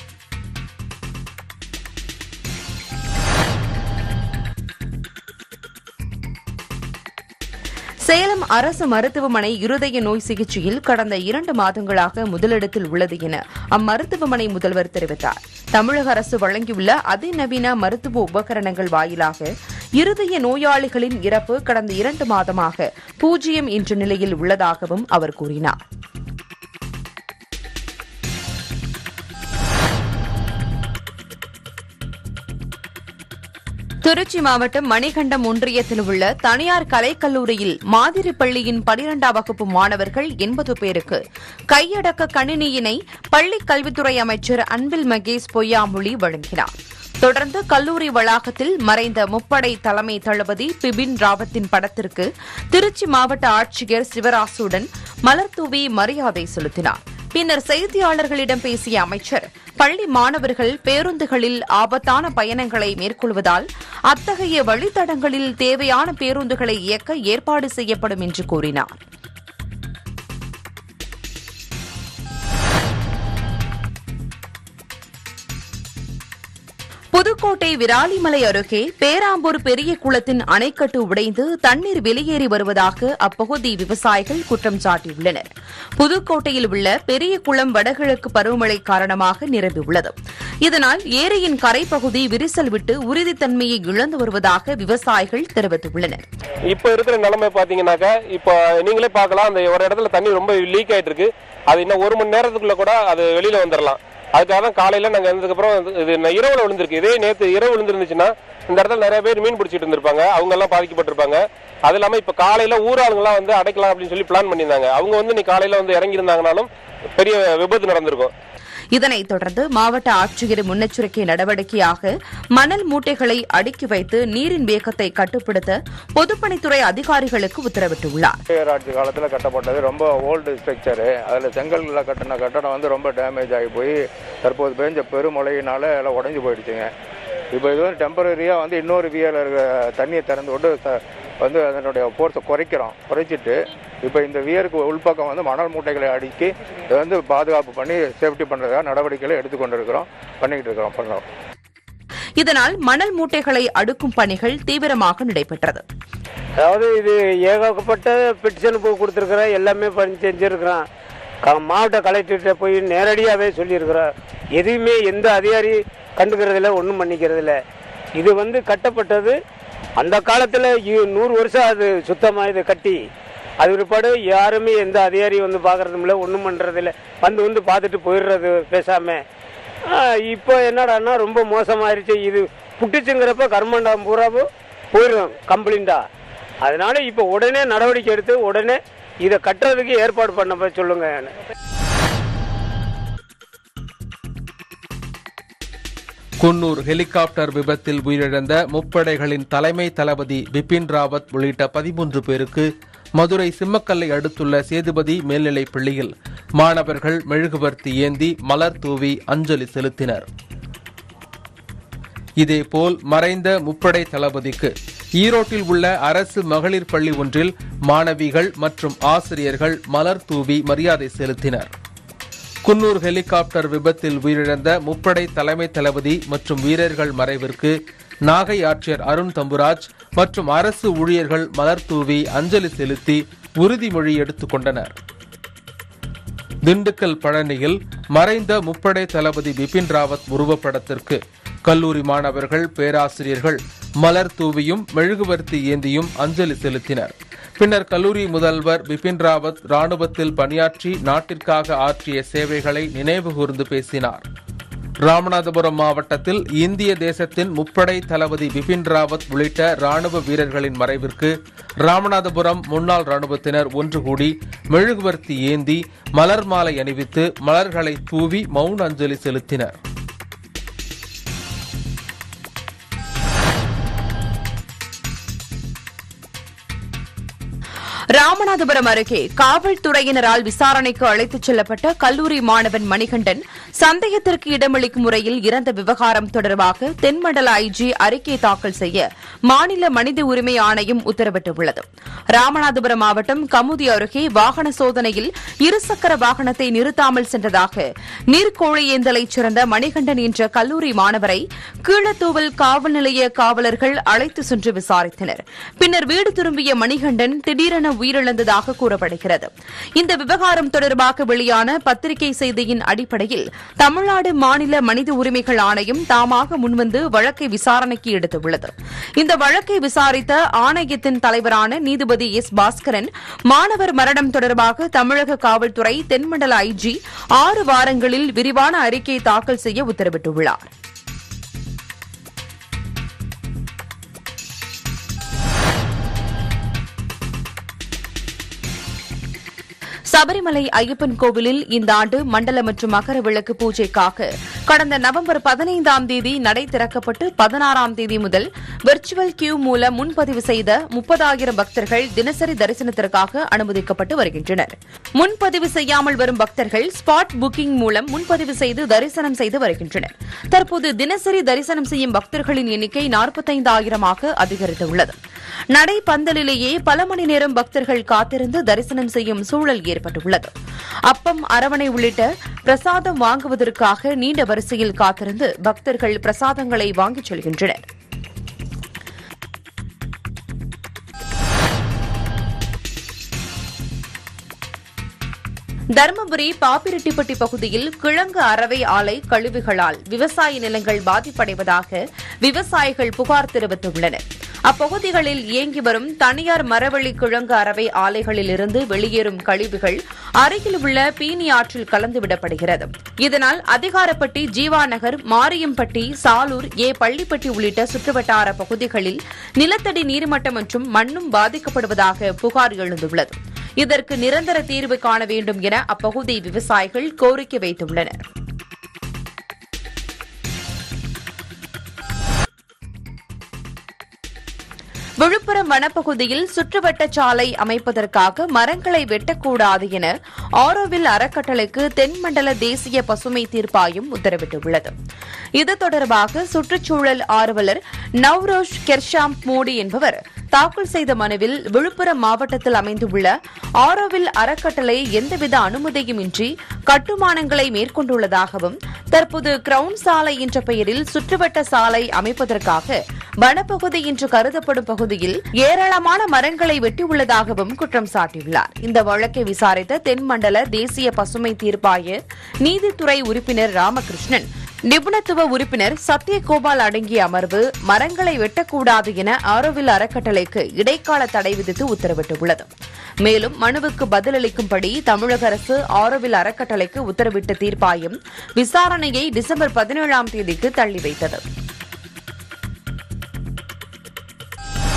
சேலம் அரசு மருத்துவமனை இருதய நோய் சிகிச்சையில் கடந்த இரண்டு மாதங்களாக முதலிடத்தில் உள்ளது என அம்மருத்துவமனை முதல்வர் தெரிவித்தார் தமிழக அரசு வழங்கியுள்ள அதிநவீன மருத்துவ உபகரணங்கள் வாயிலாக இருதய நோயாளிகளின் இறப்பு கடந்த இரண்டு மாதமாக பூஜ்ஜியம் என்ற நிலையில் உள்ளதாகவும் அவர் கூறினார் திருச்சி மாவட்டம் மணிகண்டம் ஒன்றியத்தில் உள்ள தனியார் கலைக்கல்லூரியில் மாதிரி பள்ளியின் பனிரெண்டாம் வகுப்பு மாணவர்கள் எண்பது பேருக்கு கையடக்க கணினியினை பள்ளிக் கல்வித்துறை அமைச்சர் அன்பில் மகேஷ் பொய்யாமொழி வழங்கினார் தொடர்ந்து கல்லூரி வளாகத்தில் மறைந்த முப்படை தலைமை தளபதி பிபின் ராவத்தின் படத்திற்கு திருச்சி மாவட்ட ஆட்சியர் சிவராசுடன் மலர்தூவி மரியாதை செலுத்தினார் பின்னர் செய்தியாளர்களிடம் பேசிய அமைச்சர் பள்ளி மாணவர்கள் பேருந்துகளில் ஆபத்தான பயணங்களை மேற்கொள்வதால் அத்தகைய வழித்தடங்களில் தேவையான பேருந்துகளை இயக்க ஏற்பாடு செய்யப்படும் என்று கூறினார் புதுக்கோட்டை விராலிமலை அருகே பேராம்பூர் பெரிய குளத்தின் அணைக்கட்டு உடைந்து தண்ணீர் வெளியேறி வருவதாக அப்பகுதி விவசாயிகள் குற்றம் சாட்டியுள்ளனர் புதுக்கோட்டையில் உள்ள பெரிய குளம் வடகிழக்கு பருவமழை காரணமாக நிரம்பியுள்ளது இதனால் ஏரியின் கரைப்பகுதி விரிசல் விட்டு உறுதித்தன்மையை இழந்து வருவதாக விவசாயிகள் தெரிவித்துள்ளனர் இப்ப இருக்கிற நிலைமை பாத்தீங்கன்னாக்கா இப்போ நீங்களே பார்க்கலாம் அந்த ஒரு இடத்துல தண்ணி ரொம்ப லீக் ஆயிட்டு இருக்கு அது இன்னும் ஒரு மணி நேரத்துக்குள்ள கூட அது வெளியில வந்துடலாம் அதுக்காக தான் காலையில நாங்க வந்ததுக்கு அப்புறம் இது- இது ந- இரவுல விழுந்திருக்கு இதே நேத்து இரவு விழுந்திருந்துச்சுன்னா இந்த இடத்துல நிறைய பேர் மீன் பிடிச்சிட்டு இருந்திருப்பாங்க அவங்க எல்லாம் பாதிக்கப்பட்டிருப்பாங்க அது இல்லாம இப்ப காலையில ஊராளுங்களாம் வந்து அடைக்கலாம் அப்படின்னு சொல்லி பிளான் பண்ணியிருந்தாங்க அவங்க வந்து நீ காலையில வந்து இறங்கி இருந்தாங்கனாலும் பெரிய விபத்து நடந்திருக்கும் இதனைத் தொடர்ந்து மாவட்ட ஆட்சியர் முன்னெச்சரிக்கை நடவடிக்கையாக மணல் மூட்டைகளை அடுக்கி வைத்து நீரின் வேகத்தை கட்டுப்படுத்த பொதுப்பணித்துறை அதிகாரிகளுக்கு உத்தரவிட்டுள்ளார் பேராட்சி காலத்தில் கட்டப்பட்டது ரொம்ப ஓல்டு ஸ்ட்ரக்சரு அதில் செங்கல்ல கட்டின கட்டடம் வந்து ரொம்ப டேமேஜ் ஆகி போய் தற்போது பெஞ்ச பெருமழையினால எல்லாம் உடஞ்சி போயிடுச்சுங்க இப்போ இது வந்து டெம்பரரியாக வந்து இன்னொரு வியல இருக்க தண்ணியை திறந்து விட்டு த- வந்து அதனுடைய ஃபோர்ஸை குறைக்கிறோம் குறைச்சிட்டு இப்போ இந்த வியருக்கு உள்பக்கம் வந்து மணல் மூட்டைகளை அடுக்கி இதை வந்து பாதுகாப்பு பண்ணி சேஃப்டி பண்ணுறதுக்காக நடவடிக்கைகளை எடுத்துக்கொண்டு இருக்கிறோம் பண்ணிக்கிட்டு இருக்கிறோம் பண்ணுறோம் இதனால் மணல் மூட்டைகளை அடுக்கும் பணிகள் தீவிரமாக நடைபெற்றது அதாவது இது ஏகப்பட்ட பெட்டிஷன் போய் கொடுத்துருக்குறேன் எல்லாமே பண்ணி செஞ்சுருக்கிறேன் க மாவட்ட கலெக்டர்கிட்ட போய் நேரடியாகவே சொல்லியிருக்கிறோம் எதுவுமே எந்த அதிகாரி கண்டுக்கிறதில்ல ஒன்றும் பண்ணிக்கிறதில்ல இது வந்து கட்டப்பட்டது அந்த காலத்தில் நூறு வருஷம் அது சுத்தமாக இது கட்டி அது பிற்பாடு யாருமே எந்த அதிகாரியும் வந்து பார்க்கறதும் இல்லை ஒன்றும் பண்ணுறதில்ல வந்து வந்து பார்த்துட்டு போயிடுறது பேசாமல் இப்போ என்னடான்னா ரொம்ப மோசமாயிருச்சு இது புட்டுச்சுங்கிறப்ப கர்மண்டம் பூராவும் போயிடும் கம்ப்ளைண்டா அதனால இப்போ உடனே நடவடிக்கை எடுத்து உடனே இதை கட்டுறதுக்கு ஏற்பாடு பண்ண சொல்லுங்க குன்னூர் ஹெலிகாப்டர் விபத்தில் உயிரிழந்த முப்படைகளின் தலைமை தளபதி பிபின் ராவத் உள்ளிட்ட பதிமூன்று பேருக்கு மதுரை சிம்மக்கல்லை அடுத்துள்ள சேதுபதி மேல்நிலைப் பள்ளியில் மாணவர்கள் மெழுகுவர்த்தி ஏந்தி மலர் தூவி அஞ்சலி செலுத்தினர் இதேபோல் மறைந்த முப்படை தளபதிக்கு ஈரோட்டில் உள்ள அரசு மகளிர் பள்ளி ஒன்றில் மாணவிகள் மற்றும் ஆசிரியர்கள் மலர் தூவி மரியாதை செலுத்தினர் குன்னூர் ஹெலிகாப்டர் விபத்தில் உயிரிழந்த முப்படை தலைமை தளபதி மற்றும் வீரர்கள் மறைவிற்கு நாகை ஆட்சியர் அருண் தம்புராஜ் மற்றும் அரசு ஊழியர்கள் மலர் தூவி அஞ்சலி செலுத்தி உறுதிமொழி எடுத்துக் கொண்டனர் திண்டுக்கல் பழனியில் மறைந்த முப்படை தளபதி பிபின் ராவத் உருவப்படத்திற்கு கல்லூரி மாணவர்கள் பேராசிரியர்கள் மலர் தூவியும் மெழுகுவர்த்தி ஏந்தியும் அஞ்சலி செலுத்தினர் பின்னர் கல்லூரி முதல்வர் பிபின் ராவத் ராணுவத்தில் பணியாற்றி நாட்டிற்காக ஆற்றிய சேவைகளை நினைவுகூர்ந்து பேசினார் ராமநாதபுரம் மாவட்டத்தில் இந்திய தேசத்தின் முப்படை தளபதி பிபின் ராவத் உள்ளிட்ட ராணுவ வீரர்களின் மறைவிற்கு ராமநாதபுரம் முன்னாள் ராணுவத்தினர் ஒன்று கூடி மெழுகுவர்த்தி ஏந்தி மலர் மாலை அணிவித்து மலர்களை தூவி மௌன அஞ்சலி செலுத்தினர் ராமநாதபுரம் அருகே காவல்துறையினரால் விசாரணைக்கு அழைத்துச் செல்லப்பட்ட கல்லூரி மாணவன் மணிகண்டன் சந்தேகத்திற்கு இடமளிக்கும் முறையில் இறந்த விவகாரம் தொடர்பாக தென்மண்டல ஐஜி அறிக்கை தாக்கல் செய்ய மாநில மனித உரிமை ஆணையம் உத்தரவிட்டுள்ளது ராமநாதபுரம் மாவட்டம் கமுதி அருகே வாகன சோதனையில் இருசக்கர வாகனத்தை நிறுத்தாமல் சென்றதாக நீர்கோழியேந்தலைச் சேர்ந்த மணிகண்டன் என்ற கல்லூரி மாணவரை கீழத்தூவல் காவல் நிலைய காவலர்கள் அழைத்து சென்று விசாரித்தனர் பின்னர் வீடு திரும்பிய மணிகண்டன் திடீரென உயிரிழந்ததாக கூறப்படுகிறது இந்த விவகாரம் தொடர்பாக வெளியான பத்திரிகை செய்தியின் அடிப்படையில் தமிழ்நாடு மாநில மனித உரிமைகள் ஆணையம் தாமாக முன்வந்து வழக்கை விசாரணைக்கு எடுத்துள்ளது இந்த வழக்கை விசாரித்த ஆணையத்தின் தலைவரான நீதிபதி எஸ் பாஸ்கரன் மாணவர் மரணம் தொடர்பாக தமிழக காவல்துறை தென்மண்டல ஐஜி ஆறு வாரங்களில் விரிவான அறிக்கை தாக்கல் செய்ய உத்தரவிட்டுள்ளார் சபரிமலை ஐயப்பன் கோவிலில் இந்த ஆண்டு மண்டல மற்றும் மகர விளக்கு பூஜைக்காக கடந்த நவம்பர் பதினைந்தாம் தேதி நடை திறக்கப்பட்டு பதினாறாம் தேதி முதல் விர்ச்சுவல் கியூ மூலம் முன்பதிவு செய்த முப்பதாயிரம் பக்தர்கள் தினசரி தரிசனத்திற்காக அனுமதிக்கப்பட்டு வருகின்றனர் முன்பதிவு செய்யாமல் வரும் பக்தர்கள் ஸ்பாட் புக்கிங் மூலம் முன்பதிவு செய்து தரிசனம் செய்து வருகின்றனர் தற்போது தினசரி தரிசனம் செய்யும் பக்தர்களின் எண்ணிக்கை நாற்பத்தைந்தாயிரமாக அதிகரித்துள்ளது நடை பந்தலிலேயே பல மணி நேரம் பக்தர்கள் காத்திருந்து தரிசனம் செய்யும் சூழல் ஏற்பட்டுள்ளது அப்பம் அரவணை உள்ளிட்ட பிரசாதம் வாங்குவதற்காக நீண்ட வரிசையில் காத்திருந்து பக்தர்கள் பிரசாதங்களை வாங்கிச் செல்கின்றனர் தருமபுரி பாப்பிரெட்டிப்பட்டி பகுதியில் கிழங்கு அரவை ஆலை கழிவுகளால் விவசாய நிலங்கள் பாதிப்படைவதாக விவசாயிகள் புகார் தெரிவித்துள்ளனர் அப்பகுதிகளில் இயங்கி வரும் தனியார் மரவள்ளி கிழங்கு அரவை ஆலைகளில் இருந்து வெளியேறும் கழிவுகள் அருகில் உள்ள பீனி ஆற்றில் கலந்துவிடப்படுகிறது இதனால் அதிகாரப்பட்டி ஜீவா நகர் மாரியம்பட்டி சாலூர் ஏ பள்ளிப்பட்டி உள்ளிட்ட சுற்றுவட்டார பகுதிகளில் நிலத்தடி நீர்மட்டம் மற்றும் மண்ணும் பாதிக்கப்படுவதாக புகார் எழுந்துள்ளது இதற்கு நிரந்தர தீர்வு காண வேண்டும் என அப்பகுதி விவசாயிகள் கோரிக்கை வைத்துள்ளனர் விழுப்புரம் வனப்பகுதியில் சுற்றுவட்ட சாலை அமைப்பதற்காக மரங்களை வெட்டக்கூடாது என ஆரோவில் அறக்கட்டளைக்கு தென்மண்டல தேசிய பசுமை தீர்ப்பாயம் உத்தரவிட்டுள்ளது இது தொடர்பாக சுற்றுச்சூழல் ஆர்வலர் நவ்ரோஷ் கெர்ஷாம் மோடி என்பவர் தாக்கல் செய்த மனுவில் விழுப்புரம் மாவட்டத்தில் அமைந்துள்ள ஆரோவில் அறக்கட்டளை எந்தவித அனுமதியுமின்றி கட்டுமானங்களை மேற்கொண்டுள்ளதாகவும் தற்போது கிரவுன் சாலை என்ற பெயரில் சுற்றுவட்ட சாலை அமைப்பதற்காக வனப்பகுதி என்று கருதப்படும் பகுதியில் ஏராளமான மரங்களை வெட்டியுள்ளதாகவும் குற்றம் சாட்டியுள்ளார் இந்த வழக்கை விசாரித்த தென்மண்டல தேசிய பசுமை தீர்ப்பாய நீதித்துறை உறுப்பினர் ராமகிருஷ்ணன் நிபுணத்துவ உறுப்பினர் சத்யகோபால் அடங்கிய அமர்வு மரங்களை வெட்டக்கூடாது என ஆரோவில் அறக்கட்டளைக்கு இடைக்கால தடை விதித்து உத்தரவிட்டுள்ளது மேலும் மனுவுக்கு பதிலளிக்கும்படி தமிழக அரசு ஆரோவில் அறக்கட்டளைக்கு உத்தரவிட்ட தீர்ப்பாயம் விசாரணையை டிசம்பர் பதினேழாம் தேதிக்கு தள்ளி வைத்தது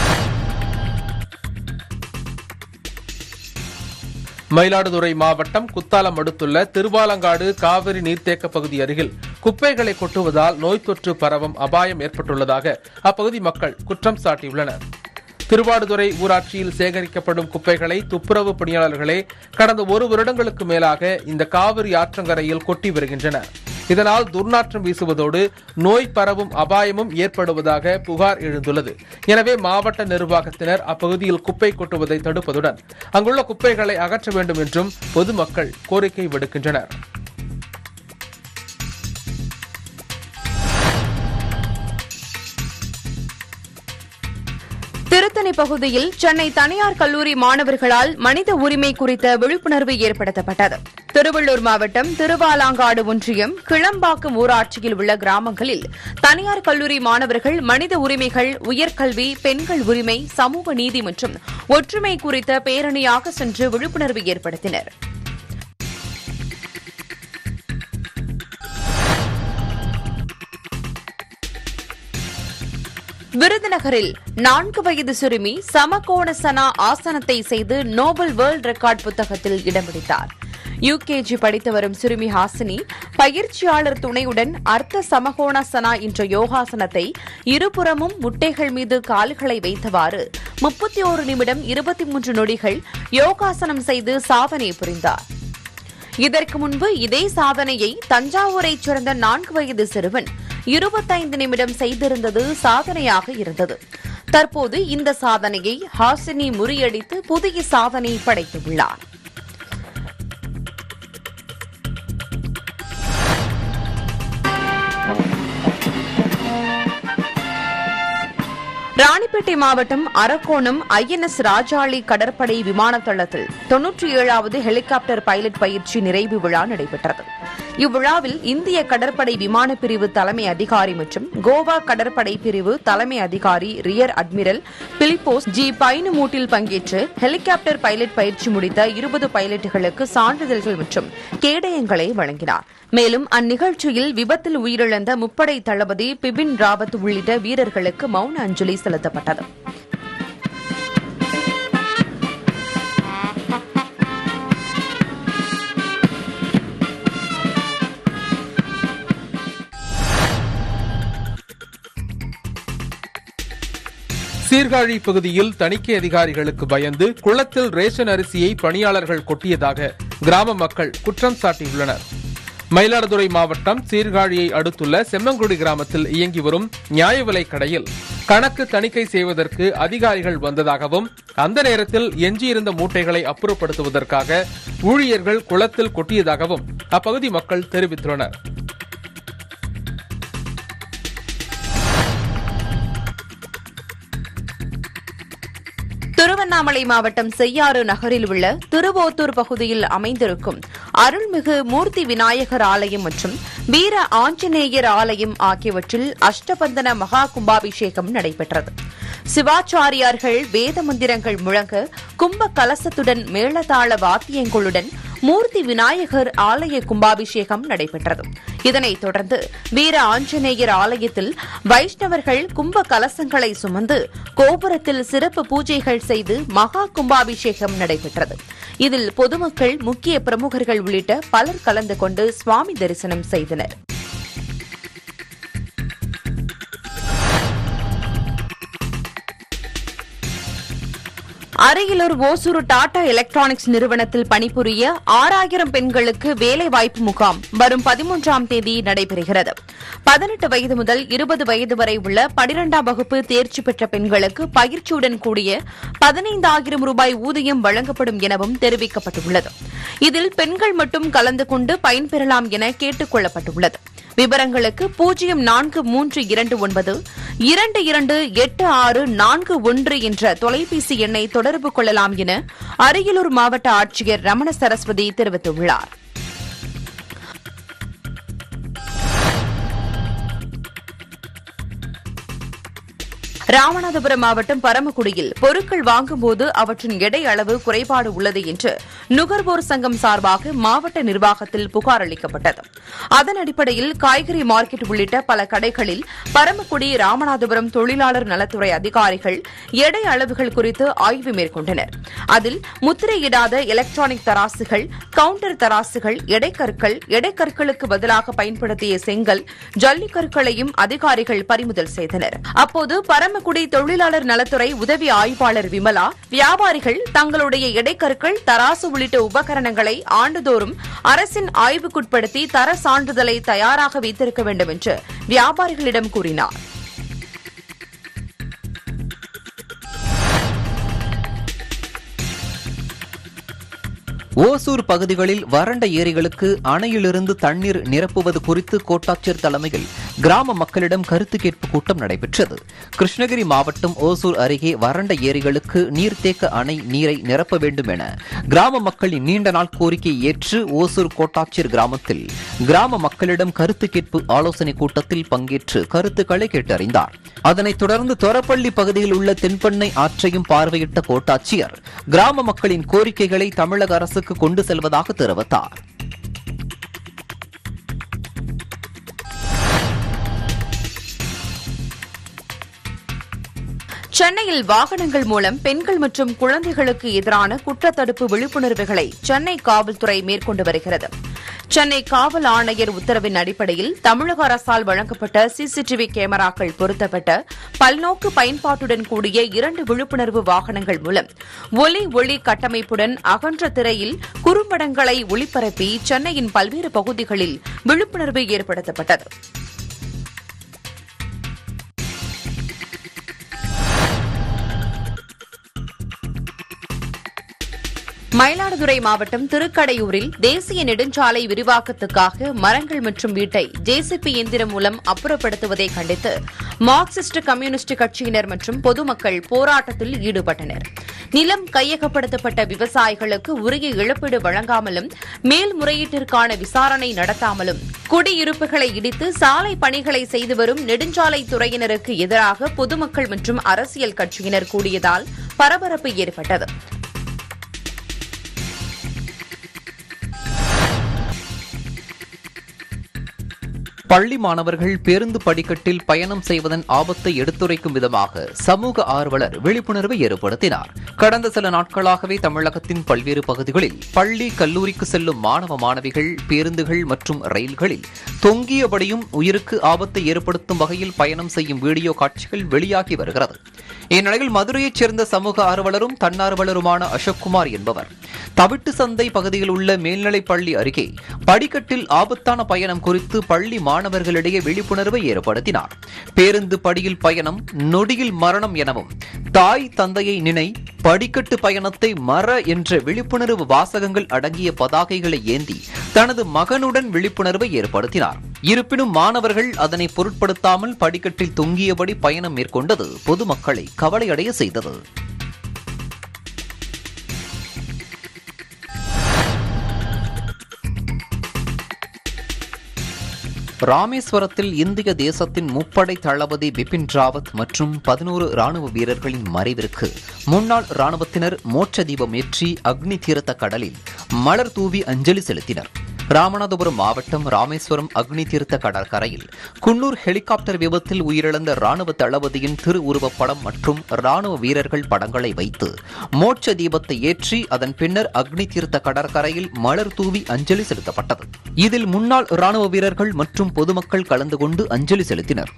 மயிலாடுதுறை மாவட்டம் குத்தாலம் அடுத்துள்ள திருவாலங்காடு காவிரி நீர்த்தேக்க பகுதி அருகில் குப்பைகளை கொட்டுவதால் நோய் தொற்று பரவும் அபாயம் ஏற்பட்டுள்ளதாக அப்பகுதி மக்கள் குற்றம் சாட்டியுள்ளனர் திருவாடுதுறை ஊராட்சியில் சேகரிக்கப்படும் குப்பைகளை துப்புரவு பணியாளர்களே கடந்த ஒரு வருடங்களுக்கு மேலாக இந்த காவிரி ஆற்றங்கரையில் கொட்டி வருகின்றனர் இதனால் துர்நாற்றம் வீசுவதோடு நோய் பரவும் அபாயமும் ஏற்படுவதாக புகார் எழுந்துள்ளது எனவே மாவட்ட நிர்வாகத்தினர் அப்பகுதியில் குப்பை கொட்டுவதை தடுப்பதுடன் அங்குள்ள குப்பைகளை அகற்ற வேண்டும் என்றும் பொதுமக்கள் கோரிக்கை விடுக்கின்றனர் திருத்தணி பகுதியில் சென்னை தனியார் கல்லூரி மாணவர்களால் மனித உரிமை குறித்த விழிப்புணர்வு ஏற்படுத்தப்பட்டது திருவள்ளூர் மாவட்டம் திருவாலாங்காடு ஒன்றியம் கிளம்பாக்கம் ஊராட்சியில் உள்ள கிராமங்களில் தனியார் கல்லூரி மாணவர்கள் மனித உரிமைகள் உயர்கல்வி பெண்கள் உரிமை சமூக நீதி மற்றும் ஒற்றுமை குறித்த பேரணியாக சென்று விழிப்புணர்வு ஏற்படுத்தினர் விருதுநகரில் நான்கு வயது சிறுமி சமகோண சனா ஆசனத்தை செய்து நோபல் வேர்ல்ட் ரெக்கார்ட் புத்தகத்தில் இடம் பிடித்தார் யுகேஜி படித்து வரும் சிறுமி ஹாசினி பயிற்சியாளர் துணையுடன் அர்த்த சமகோணாசனா என்ற யோகாசனத்தை இருபுறமும் முட்டைகள் மீது கால்களை வைத்தவாறு முப்பத்தி ஒரு நிமிடம் இருபத்தி மூன்று நொடிகள் யோகாசனம் செய்து சாதனை புரிந்தார் இதற்கு முன்பு இதே சாதனையை தஞ்சாவூரைச் சேர்ந்த நான்கு வயது சிறுவன் இருபத்தைந்து நிமிடம் செய்திருந்தது சாதனையாக இருந்தது தற்போது இந்த சாதனையை ஹாசினி முறியடித்து புதிய சாதனை படைத்துள்ளார் ராணிப்பேட்டை மாவட்டம் அரக்கோணம் ஐஎன்எஸ் ராஜாளி கடற்படை விமான தளத்தில் தொன்னூற்றி ஏழாவது ஹெலிகாப்டர் பைலட் பயிற்சி நிறைவு விழா நடைபெற்றது இவ்விழாவில் இந்திய கடற்படை விமான பிரிவு தலைமை அதிகாரி மற்றும் கோவா கடற்படை பிரிவு தலைமை அதிகாரி rear admiral Philipose G Painumoottil பங்கேற்று ஹெலிகாப்டர் பைலட் பயிற்சி முடித்த இருபது பைலட்டுகளுக்கு சான்றிதழ்கள் மற்றும் கேடயங்களை வழங்கினார் மேலும் அந்நிகழ்ச்சியில் விபத்தில் உயிரிழந்த முப்படை தளபதி பிபின் ராவத் உள்ளிட்ட வீரர்களுக்கு மௌன அஞ்சலி செலுத்தப்பட்டது சீர்காழி பகுதியில் தணிக்கை அதிகாரிகளுக்கு பயந்து குளத்தில் ரேஷன் அரிசியை பணியாளர்கள் கொட்டியதாக கிராம மக்கள் குற்றம் சாட்டியுள்ளனர் மயிலாடுதுறை மாவட்டம் சீர்காழியை அடுத்துள்ள செம்மங்குடி கிராமத்தில் இயங்கி வரும் நியாய விலைக் கடையில் கணக்கு தணிக்கை செய்வதற்கு அதிகாரிகள் வந்ததாகவும் அந்த நேரத்தில் எஞ்சியிருந்த மூட்டைகளை அப்புறப்படுத்துவதற்காக ஊழியர்கள் குளத்தில் கொட்டியதாகவும் அப்பகுதி மக்கள் தெரிவித்துள்ளனர் திருவண்ணாமலை மாவட்டம் செய்யாறு நகரில் உள்ள திருவோத்தூர் பகுதியில் அமைந்திருக்கும் அருள்மிகு மூர்த்தி விநாயகர் ஆலயம் மற்றும் வீர ஆஞ்சநேயர் ஆலயம் ஆகியவற்றில் அஷ்டபந்தன மகா கும்பாபிஷேகம் நடைபெற்றது சிவாச்சாரியார்கள் வேத மந்திரங்கள் முழங்க கும்ப கலசத்துடன் மேளதாள வாத்தியங்களுடன் மூர்த்தி விநாயகர் ஆலய கும்பாபிஷேகம் நடைபெற்றது இதனைத் தொடர்ந்து வீர ஆஞ்சநேயர் ஆலயத்தில் வைஷ்ணவர்கள் கும்ப கலசங்களை சுமந்து கோபுரத்தில் சிறப்பு பூஜைகள் செய்து மகா கும்பாபிஷேகம் நடைபெற்றது இதில் பொதுமக்கள் முக்கிய பிரமுகர்கள் உள்ளிட்ட பலர் கலந்து கொண்டு சுவாமி தரிசனம் செய்தனர் அரியலூர் ஓசூர் டாடா எலக்ட்ரானிக்ஸ் நிறுவனத்தில் பணிபுரிய ஆறாயிரம் பெண்களுக்கு வேலை வாய்ப்பு முகாம் வரும் பதிமூன்றாம் தேதி நடைபெறுகிறது பதினெட்டு வயது முதல் இருபது வயது வரை உள்ள பனிரெண்டாம் வகுப்பு தேர்ச்சி பெற்ற பெண்களுக்கு பயிற்சியுடன் கூடிய பதினைந்தாயிரம் ரூபாய் ஊதியம் வழங்கப்படும் எனவும் தெரிவிக்கப்பட்டுள்ளது இதில் பெண்கள் மட்டும் கலந்து கொண்டு பயன்பெறலாம் என கேட்டுக் கொள்ளப்பட்டுள்ளது விவரங்களுக்கு பூஜ்ஜியம் நான்கு மூன்று இரண்டு ஒன்பது இரண்டு இரண்டு எட்டு ஆறு நான்கு ஒன்று என்ற தொலைபேசி எண்ணை தொடர்பு கொள்ளலாம் என அரியலூர் மாவட்ட ஆட்சியர் ரமண சரஸ்வதி தெரிவித்துள்ளார் ராமநாதபுரம் மாவட்டம் பரமக்குடியில் பொருட்கள் வாங்கும்போது அவற்றின் எடை அளவு குறைபாடு உள்ளது என்று நுகர்வோர் சங்கம் சார்பாக மாவட்ட நிர்வாகத்தில் புகார் அளிக்கப்பட்டது அதன் அடிப்படையில் காய்கறி மார்க்கெட் உள்ளிட்ட பல கடைகளில் பரமக்குடி ராமநாதபுரம் தொழிலாளர் நலத்துறை அதிகாரிகள் எடை அளவுகள் குறித்து ஆய்வு மேற்கொண்டனர் அதில் முத்திரையிடாத எலக்ட்ரானிக் தராசுகள் கவுண்டர் தராசுகள் எடைக்கற்கள் எடைக்கற்களுக்கு பதிலாக பயன்படுத்திய செங்கல் ஜல்லிக்கற்களையும் அதிகாரிகள் பறிமுதல் செய்தனர் அப்போது பரமக்குடி தொழிலாளர் நலத்துறை உதவி ஆய்வாளர் விமலா வியாபாரிகள் தங்களுடைய எடைக்கற்கள் தராசு உள்ளிட்ட உபகரணங்களை ஆண்டுதோறும் அரசின் ஆய்வுக்குட்படுத்தி தர சான்றிதழை தயாராக வைத்திருக்க வேண்டும் என்று வியாபாரிகளிடம் கூறினார் ஓசூர் பகுதிகளில் வறண்ட ஏரிகளுக்கு அணையிலிருந்து தண்ணீர் நிரப்புவது குறித்து கோட்டாட்சியர் தலைமையில் கிராம மக்களிடம் கருத்து கேட்பு கூட்டம் நடைபெற்றது கிருஷ்ணகிரி மாவட்டம் ஓசூர் அருகே வறண்ட ஏரிகளுக்கு நீர்த்தேக்க அணை நீரை நிரப்ப வேண்டும் என கிராம மக்களின் நீண்ட நாள் கோரிக்கையை ஏற்று ஓசூர் கோட்டாட்சியர் கிராமத்தில் கிராம மக்களிடம் கருத்து கேட்பு ஆலோசனை கூட்டத்தில் பங்கேற்று கருத்துக்களை கேட்டறிந்தார் அதனைத் தொடர்ந்து தொரப்பள்ளி பகுதியில் உள்ள தென்பண்ணை ஆற்றையும் பார்வையிட்ட கோட்டாட்சியர் கிராம மக்களின் கோரிக்கைகளை தமிழக அரசுக்கு கொண்டு செல்வதாக தெரிவித்தார் சென்னையில் வாகனங்கள் மூலம் பெண்கள் மற்றும் குழந்தைகளுக்கு எதிரான குற்றத்தடுப்பு விழிப்புணர்வுகளை சென்னை காவல்துறை மேற்கொண்டு வருகிறது சென்னை காவல் ஆணையர் உத்தரவின் அடிப்படையில் தமிழக அரசால் வழங்கப்பட்ட சிசிடிவி கேமராக்கள் பொருத்தப்பட்ட பல்நோக்கு பயன்பாட்டுடன் கூடிய இரண்டு விழிப்புணர்வு வாகனங்கள் மூலம் ஒலி ஒளி கட்டமைப்புடன் அகன்ற திரையில் குறும்படங்களை ஒளிபரப்பி சென்னையின் பல்வேறு பகுதிகளில் விழிப்புணர்வு ஏற்படுத்தப்பட்டது மயிலாடுதுறை மாவட்டம் திருக்கடையூரில் தேசிய நெடுஞ்சாலை விரிவாக்கத்துக்காக மரங்கள் மற்றும் வீட்டை ஜேசிபி இயந்திரம் மூலம் அப்புறப்படுத்துவதை கண்டித்து மார்க்சிஸ்ட் கம்யூனிஸ்ட் கட்சியினர் மற்றும் பொதுமக்கள் போராட்டத்தில் ஈடுபட்டனர் நிலம் கையகப்படுத்தப்பட்ட விவசாயிகளுக்கு உரிய இழப்பீடு வழங்காமலும் மேல்முறையீட்டிற்கான விசாரணை நடத்தாமலும் குடியிருப்புகளை இடித்து சாலை பணிகளை செய்து வரும் நெடுஞ்சாலை துறையினருக்கு எதிராக பொதுமக்கள் மற்றும் அரசியல் கட்சியினர் கூடியதால் பரபரப்பு ஏற்பட்டது பள்ளி மாணவர்கள் பேருந்து படிக்கட்டில் பயணம் செய்வதன் ஆபத்தை எடுத்துரைக்கும் விதமாக சமூக ஆர்வலர் விழிப்புணர்வை ஏற்படுத்தினார் கடந்த சில நாட்களாகவே தமிழகத்தின் பல்வேறு பகுதிகளில் பள்ளி கல்லூரிக்கு செல்லும் மாணவ மாணவிகள் பேருந்துகள் மற்றும் ரயில்களில் தொங்கியபடியும் உயிருக்கு ஆபத்தை ஏற்படுத்தும் வகையில் பயணம் செய்யும் வீடியோ காட்சிகள் வெளியாகி வருகிறது இந்நிலையில் மதுரையைச் சேர்ந்த சமூக ஆர்வலரும் தன்னார்வலருமான அசோக்குமார் என்பவர் தவிட்டு சந்தை பகுதியில் உள்ள மேல்நிலைப் பள்ளி அருகே படிக்கட்டில் ஆபத்தான பயணம் குறித்து பள்ளி மாணவர்களிடையே விழிப்புணர்வை ஏற்படுத்தினார் பேருந்து படியில் பயணம் நொடியில் மரணம் எனவும் தாய் தந்தையை நினை படிக்கட்டு பயணத்தை மற என்ற விழிப்புணர்வு வாசகங்கள் அடங்கிய பதாகைகளை ஏந்தி தனது மகனுடன் விழிப்புணர்வை ஏற்படுத்தினார் இருப்பினும் மாணவர்கள் அதனை பொருட்படுத்தாமல் படிக்கட்டில் தொங்கியபடி பயணம் மேற்கொண்டது பொதுமக்களை கவலையடைய செய்தது ராமேஸ்வரத்தில் இந்திய தேசத்தின் முப்படை தளபதி பிபின் ராவத் மற்றும் பதினோரு ராணுவ வீரர்களின் மறைவிற்கு முன்னாள் ராணுவத்தினர் மோட்ச தீபம் ஏற்றி அக்னி தீர்த்த கடலில் மலர் தூவி அஞ்சலி செலுத்தினர் ராமநாதபுரம் மாவட்டம் ராமேஸ்வரம் அக்னி தீர்த்த கடற்கரையில் குன்னூர் ஹெலிகாப்டர் விபத்தில் உயிரிழந்த ராணுவ தளபதியின் திருவுருவப் படம் மற்றும் ராணுவ வீரர்கள் படங்களை வைத்து மோட்ச தீபத்தை ஏற்றி அதன் பின்னர் அக்னி தீர்த்த கடற்கரையில் மலர் தூவி அஞ்சலி செலுத்தப்பட்டது இதில் முன்னாள் ராணுவ வீரர்கள் மற்றும் பொதுமக்கள் கலந்து கொண்டு அஞ்சலி செலுத்தினர்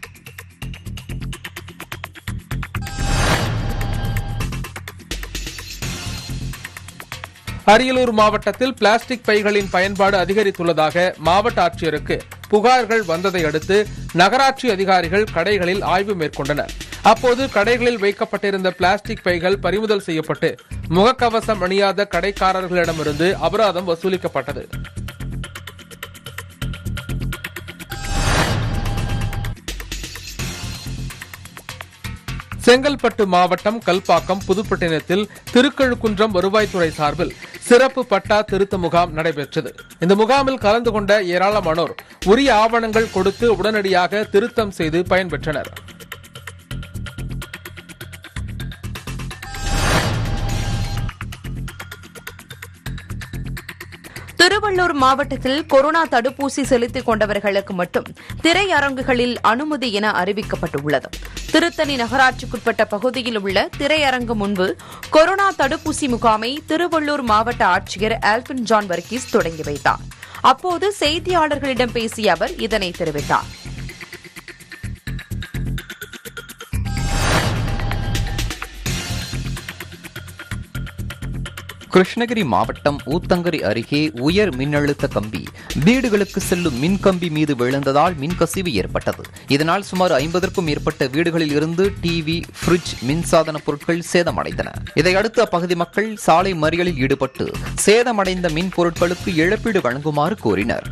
அரியலூர் மாவட்டத்தில் பிளாஸ்டிக் பைகளின் பயன்பாடு அதிகரித்துள்ளதாக மாவட்ட ஆட்சியருக்கு புகார்கள் வந்ததை அடுத்து நகராட்சி அதிகாரிகள் கடைகளில் ஆய்வு மேற்கொண்டனர் அப்போது கடைகளில் வைக்கப்பட்டிருந்த பிளாஸ்டிக் பைகள் பறிமுதல் செய்யப்பட்டு முகக்கவசம் அணியாத கடைக்காரர்களிடமிருந்து அபராதம் வசூலிக்கப்பட்டது செங்கல்பட்டு மாவட்டம் கல்பாக்கம் புதுப்பட்டினத்தில் திருக்கழுக்குன்றம் வருவாய்த்துறை சார்பில் சிறப்பு பட்டா திருத்த முகாம் நடைபெற்றது இந்த முகாமில் கலந்து கொண்ட ஏராளமானோர் உரிய ஆவணங்கள் கொடுத்து உடனடியாக திருத்தம் செய்து பயன்பெற்றனர் திருவள்ளூர் மாவட்டத்தில் கொரோனா தடுப்பூசி செலுத்திக் கொண்டவர்களுக்கு மட்டும் திரையரங்குகளில் அனுமதி என அறிவிக்கப்பட்டுள்ளது திருத்தணி நகராட்சிக்குட்பட்ட பகுதியில் உள்ள திரையரங்கு முன்பு கொரோனா தடுப்பூசி முகாமை திருவள்ளூர் மாவட்ட ஆட்சியர் ஆல்பின் ஜான் வர்கீஸ் தொடங்கி வைத்தார் அப்போது செய்தியாளர்களிடம் பேசிய அவர் இதனை தெரிவித்தார் கிருஷ்ணகிரி மாவட்டம் ஊத்தங்கரி அருகே உயர் மின்னழுத்த கம்பி வீடுகளுக்கு செல்லும் மின்கம்பி மீது விழுந்ததால் மின்கசிவு ஏற்பட்டது இதனால் சுமார் ஐம்பதற்கும் மேற்பட்ட வீடுகளில் இருந்து டிவி ஃபிரிட்ஜ் மின்சாதன பொருட்கள் சேதமடைந்தன இதையடுத்து அப்பகுதி மக்கள் சாலை மறியலில் ஈடுபட்டு சேதமடைந்த மின் பொருட்களுக்கு இழப்பீடு வழங்குமாறு கோரினர்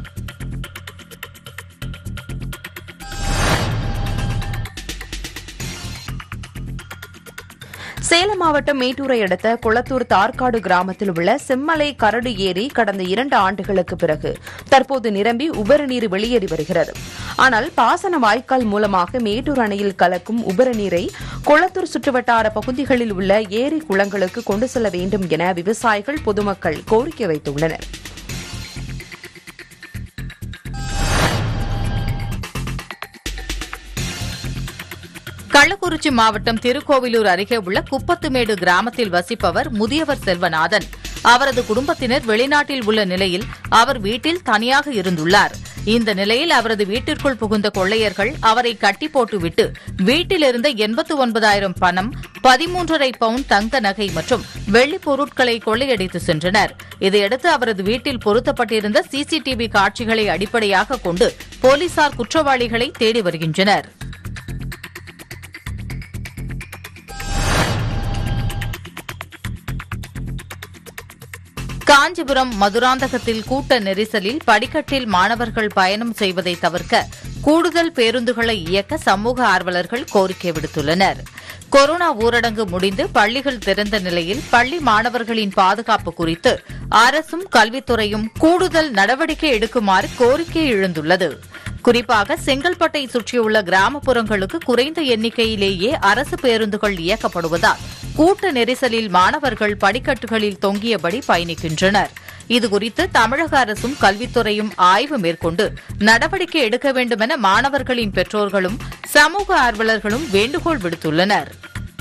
சேலம் மாவட்டம் மேட்டூரை அடுத்த குளத்தூர் தார்காடு கிராமத்தில் உள்ள செம்மலை கரடு ஏரி கடந்த இரண்டு ஆண்டுகளுக்கு பிறகு தற்போது நிரம்பி உபரி நீர் வெளியேறி வருகிறது ஆனால் பாசன வாய்க்கால் மூலமாக மேட்டூர் அணையில் கலக்கும் உபரி நீரை குளத்தூர் சுற்றுவட்டார பகுதிகளில் உள்ள ஏரி குளங்களுக்கு கொண்டு செல்ல வேண்டும் என விவசாயிகள் பொதுமக்கள் கோரிக்கை வைத்துள்ளனர் கள்ளக்குறிச்சி மாவட்டம் திருக்கோவிலூர் அருகே உள்ள குப்பத்துமேடு கிராமத்தில் வசிப்பவர் முதியவர் செல்வநாதன் அவரது குடும்பத்தினர் வெளிநாட்டில் உள்ள நிலையில் அவர் வீட்டில் தனியாக இருந்துள்ளார் இந்த நிலையில் அவரது வீட்டிற்குள் புகுந்த கொள்ளையர்கள் அவரை கட்டி போட்டுவிட்டு வீட்டிலிருந்த எண்பத்து ஒன்பதாயிரம் பணம் பதிமூன்றரை பவுண்ட் தங்க நகை மற்றும் வெள்ளிப் பொருட்களை கொள்ளையடித்து சென்றனர் இதையடுத்து அவரது வீட்டில் பொருத்தப்பட்டிருந்த சிசிடிவி காட்சிகளை அடிப்படையாக கொண்டு போலீசார் குற்றவாளிகளை தேடி வருகின்றனர் காஞ்சிபுரம் மதுராந்தகத்தில் கூட்ட நெரிசலில் படிக்கட்டில் மாணவர்கள் பயணம் செய்வதை தவிர்க்க கூடுதல் பேருந்துகளை இயக்க சமூக ஆர்வலர்கள் கோரிக்கை விடுத்துள்ளனர் கொரோனா ஊரடங்கு முடிந்து பள்ளிகள் திறந்த நிலையில் பள்ளி மாணவர்களின் பாதுகாப்பு குறித்து அரசும் கல்வித்துறையும் கூடுதல் நடவடிக்கை எடுக்குமாறு கோரிக்கை எழுந்துள்ளது குறிப்பாக செங்கல்பட்டை சுற்றியுள்ள கிராமப்புறங்களுக்கு குறைந்த எண்ணிக்கையிலேயே அரசு பேருந்துகள் இயக்கப்படுவதால் கூட்ட நெரிசலில் மாணவர்கள் படிக்கட்டுகளில் தொங்கியபடி பயணிக்கின்றனர் இதுகுறித்து தமிழக அரசும் கல்வித்துறையும் ஆய்வு மேற்கொண்டு நடவடிக்கை எடுக்க வேண்டும் என மாணவர்களின் பெற்றோர்களும் சமூக ஆர்வலர்களும் வேண்டுகோள் விடுத்துள்ளனர்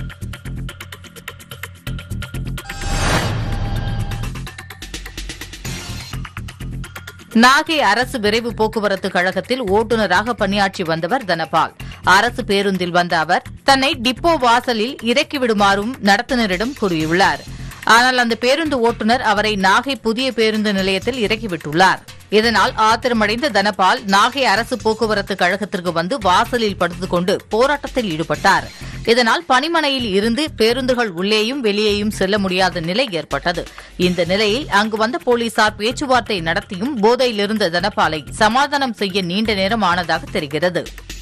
நாகை அரசு விரைவு போக்குவரத்து கழகத்தில் ஓட்டுநராக பணியாற்றி வந்தவர் தனபால் அரசு பேருந்தில் வந்த அவர் தன்னை டிப்போ வாசலில் இறக்கிவிடுமாறும் நடத்துனரிடம் கூறியுள்ளார் ஆனால் அந்த பேருந்து ஓட்டுநர் அவரை நாகை புதிய பேருந்து நிலையத்தில் இறக்கிவிட்டுள்ளார் இதனால் ஆத்திரமடைந்த தனபால் நாகை அரசு போக்குவரத்து கழகத்திற்கு வந்து வாசலில் படுத்துக் கொண்டு போராட்டத்தில் ஈடுபட்டார் இதனால் பணிமனையில் இருந்து பேருந்துகள் உள்ளேயும் வெளியேயும் செல்ல முடியாத நிலை ஏற்பட்டது இந்த நிலையில் அங்கு வந்த போலீசார் பேச்சுவார்த்தை நடத்தியும் போதையில் இருந்த தனபாலை சமாதானம் செய்ய நீண்ட நேரம் ஆனதாக தெரிகிறது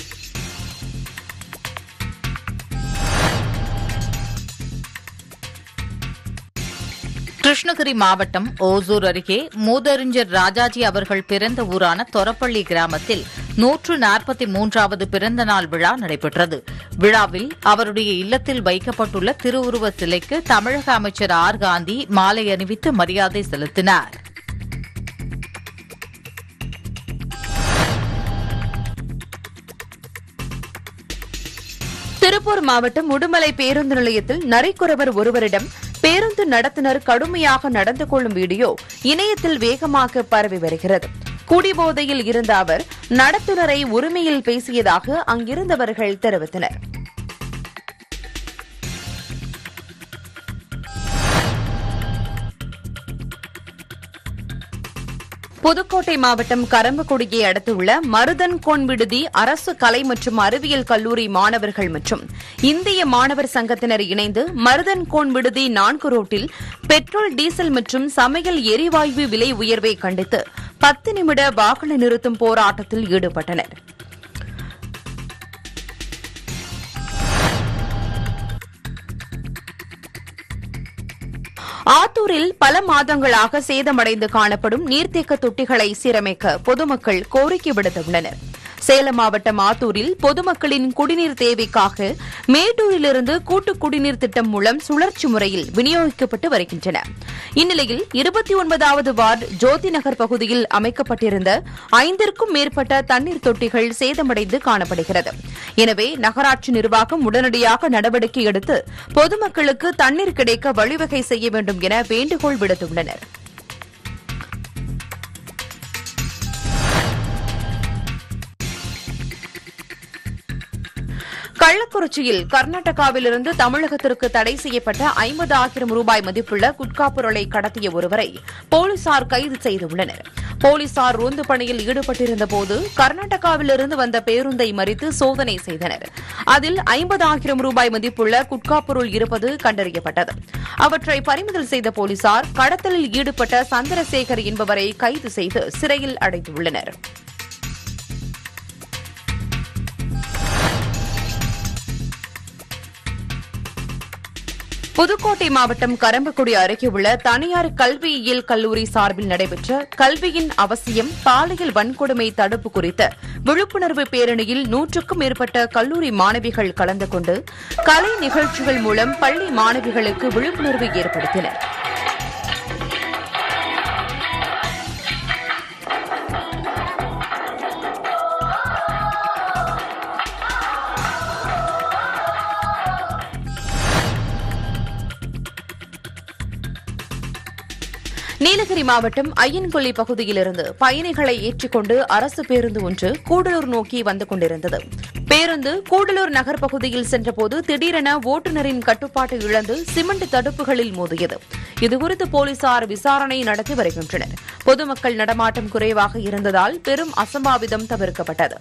கிருஷ்ணகிரி மாவட்டம் ஓசூர் அருகே மூதறிஞர் ராஜாஜி அவர்கள் பிறந்த ஊரான தொரப்பள்ளி கிராமத்தில் நூற்று நாற்பத்தி மூன்றாவது பிறந்த நாள் விழா நடைபெற்றது விழாவில் அவருடைய இல்லத்தில் வைக்கப்பட்டுள்ள திருவுருவ சிலைக்கு தமிழக அமைச்சர் ஆர் காந்தி மாலை அணிவித்து மரியாதை செலுத்தினார் திருப்பூர் மாவட்டம் உடுமலை பேருந்து நிலையத்தில் நரிக்குறவர் ஒருவரிடம் பேருந்து நடத்துனர் கடுமையாக நடந்து கொள்ளும் வீடியோ இணையத்தில் வேகமாக பரவி வருகிறது குடிபோதையில் இருந்த அவர் நடத்துனரை உரிமையில் பேசியதாக அங்கிருந்தவர்கள் தெரிவித்தனர் புதுக்கோட்டை மாவட்டம் கரம்பக்குடியை அடுத்துள்ள மருதன்கோன் விடுதி அரசு கலை மற்றும் அறிவியல் கல்லூரி மாணவர்கள் மற்றும் இந்திய மாணவர் சங்கத்தினர் இணைந்து மருதன்கோன் விடுதி நான்கு ரோட்டில் பெட்ரோல் டீசல் மற்றும் சமையல் எரிவாயு விலை உயர்வை கண்டித்து பத்து நிமிட வாகன நிறுத்தும் போராட்டத்தில் ஈடுபட்டனர் ஆத்தூரில் பல மாதங்களாக சேதமடைந்து காணப்படும் நீர்த்தேக்க தொட்டிகளை சீரமைக்க பொதுமக்கள் கோரிக்கை விடுத்துள்ளனர் சேலம் மாவட்டம் ஆத்தூரில் பொதுமக்களின் குடிநீர் தேவைக்காக மேட்டூரிலிருந்து கூட்டு குடிநீர் திட்டம் மூலம் சுழற்சி முறையில் விநியோகிக்கப்பட்டு வருகின்றன இந்நிலையில் இருபத்தி ஒன்பதாவது வார்டு ஜோதி நகர் பகுதியில் அமைக்கப்பட்டிருந்த ஐந்திற்கும் மேற்பட்ட தண்ணீர் தொட்டிகள் சேதமடைந்து காணப்படுகிறது எனவே நகராட்சி நிர்வாகம் உடனடியாக நடவடிக்கை எடுத்து பொதுமக்களுக்கு தண்ணீர் கிடைக்க வழிவகை செய்ய வேண்டும் என வேண்டுகோள் விடுத்துள்ளனா் கள்ளக்குறிச்சியில் கர்நாடகாவிலிருந்து தமிழகத்திற்கு தடை செய்யப்பட்ட ஐம்பது ஆயிரம் ரூபாய் மதிப்புள்ள குட்கா பொருளை கடத்திய ஒருவரை போலீசார் கைது செய்துள்ளனர் போலீசார் ரோந்து பணியில் ஈடுபட்டிருந்த போது கர்நாடகாவிலிருந்து வந்த பேருந்தை மறித்து சோதனை செய்தனர் அதில் ஐம்பது ஆயிரம் ரூபாய் மதிப்புள்ள குட்கா பொருள் இருப்பது கண்டறியப்பட்டது அவற்றை பறிமுதல் செய்த போலீசார் கடத்தலில் ஈடுபட்ட சந்திரசேகர் என்பவரை கைது செய்து சிறையில் அடைத்துள்ளனா் புதுக்கோட்டை மாவட்டம் கரம்பக்குடி அருகே உள்ள தனியார் கல்வியியல் கல்லூரி சார்பில் நடைபெற்ற கல்வியின் அவசியம் பாலியல் வன்கொடுமை தடுப்பு குறித்த விழிப்புணர்வு பேரணியில் நூற்றுக்கும் மேற்பட்ட கல்லூரி மாணவிகள் கலந்து கொண்டு கலை நிகழ்ச்சிகள் மூலம் பள்ளி மாணவிகளுக்கு விழிப்புணர்வு ஏற்படுத்தினர் நீலகிரி மாவட்டம் ஐயன்கொல்லி பகுதியிலிருந்து பயணிகளை ஏற்றிக்கொண்டு அரசு பேருந்து ஒன்று கூடலூர் நோக்கி வந்து கொண்டிருந்தது பேருந்து கூடலூர் நகர் பகுதியில் சென்றபோது திடீரென ஓட்டுநரின் கட்டுப்பாட்டை இழந்து சிமெண்ட் தடுப்புகளில் மோதியது இதுகுறித்து போலீசார் விசாரணை நடத்தி வருகின்றனர் பொதுமக்கள் நடமாட்டம் குறைவாக இருந்ததால் பெரும் அசம்பாவிதம் தவிர்க்கப்பட்டது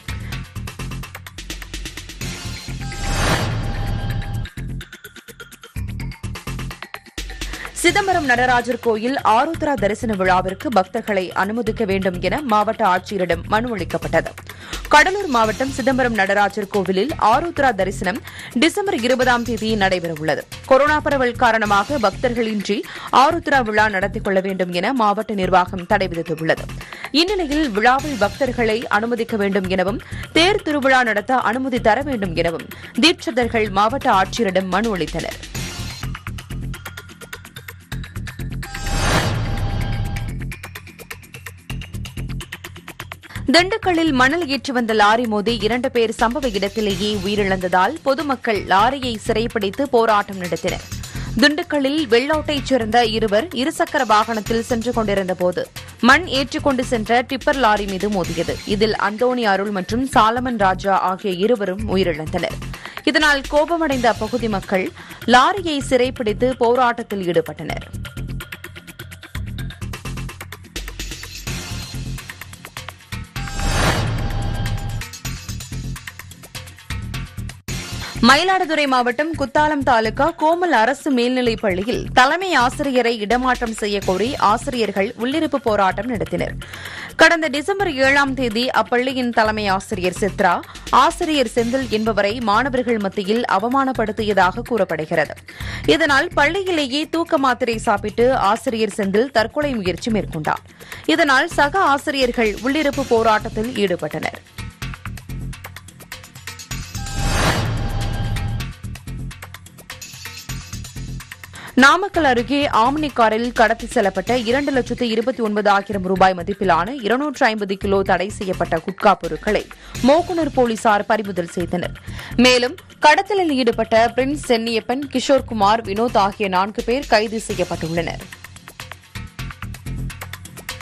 சிதம்பரம் நடராஜர் கோயில் ஆருத்ரா தரிசன விழாவிற்கு பக்தர்களை அனுமதிக்க வேண்டும் என மாவட்ட ஆட்சியரிடம் மனு அளிக்கப்பட்டது கடலூர் மாவட்டம் சிதம்பரம் நடராஜர் கோவிலில் ஆருத்ரா தரிசனம் டிசம்பர் இருபதாம் தேதி நடைபெறவுள்ளது கொரோனா பரவல் காரணமாக பக்தர்களின்றி ஆருத்ரா விழா நடத்திக் கொள்ள வேண்டும் என மாவட்ட நிர்வாகம் தடை விதித்துள்ளது இந்நிலையில் விழாவில் பக்தர்களை அனுமதிக்க வேண்டும் எனவும் தேர் திருவிழா நடத்த அனுமதி தர வேண்டும் எனவும் தீட்சிதர்கள் மாவட்ட ஆட்சியரிடம் மனு அளித்தனா் திண்டுக்கல்லில் மணல் ஏற்றி வந்த லாரி மோதி இரண்டு பேர் சம்பவ இடத்திலேயே உயிரிழந்ததால் பொதுமக்கள் லாரியை சிறைப்பிடித்து போராட்டம் நடத்தினர் திண்டுக்கல்லில் வெள்ளோட்டைச் சேர்ந்த இருவர் இருசக்கர வாகனத்தில் சென்று கொண்டிருந்தபோது மண் ஏற்றிக்கொண்டு சென்ற டிப்பர் லாரி மீது மோதியது இதில் அந்தோணி அருள் மற்றும் சாலமன் ராஜா ஆகிய இருவரும் உயிரிழந்தனர் இதனால் கோபமடைந்த அப்பகுதி மக்கள் லாரியை சிறைப்பிடித்து போராட்டத்தில் ஈடுபட்டனர் மயிலாடுதுறை மாவட்டம் குத்தாலம் தாலுகா கோமல் அரசு மேல்நிலைப் பள்ளியில் தலைமை ஆசிரியரை இடமாற்றம் செய்யக்கோரி ஆசிரியர்கள் உள்ளிருப்பு போராட்டம் நடத்தினர் கடந்த டிசம்பர் ஏழாம் தேதி அப்பள்ளியின் தலைமை ஆசிரியர் சித்ரா ஆசிரியர் செந்தில் என்பவரை மாணவர்கள் மத்தியில் அவமானப்படுத்தியதாக கூறப்படுகிறது இதனால் பள்ளியிலேயே தூக்க மாத்திரை சாப்பிட்டு ஆசிரியர் செந்தில் தற்கொலை முயற்சி மேற்கொண்டார் இதனால் சக ஆசிரியர்கள் உள்ளிருப்பு போராட்டத்தில் ஈடுபட்டனர் நாமக்கல் அருகே ஆம்னி காரில் கடத்தி செல்லப்பட்ட இரண்டு லட்சத்து இருபத்தி ஒன்பது ஆயிரம் ரூபாய் மதிப்பிலான இருநூற்று ஐம்பது கிலோ தடை செய்யப்பட்ட குட்கா பொருட்களை மோக்குனர் போலீசார் பறிமுதல் செய்தனர் மேலும் கடத்தலில் ஈடுபட்ட பிரின்ஸ் சென்னியப்பன் கிஷோர்குமார் வினோத் ஆகிய நான்கு பேர் கைது செய்யப்பட்டுள்ளனர்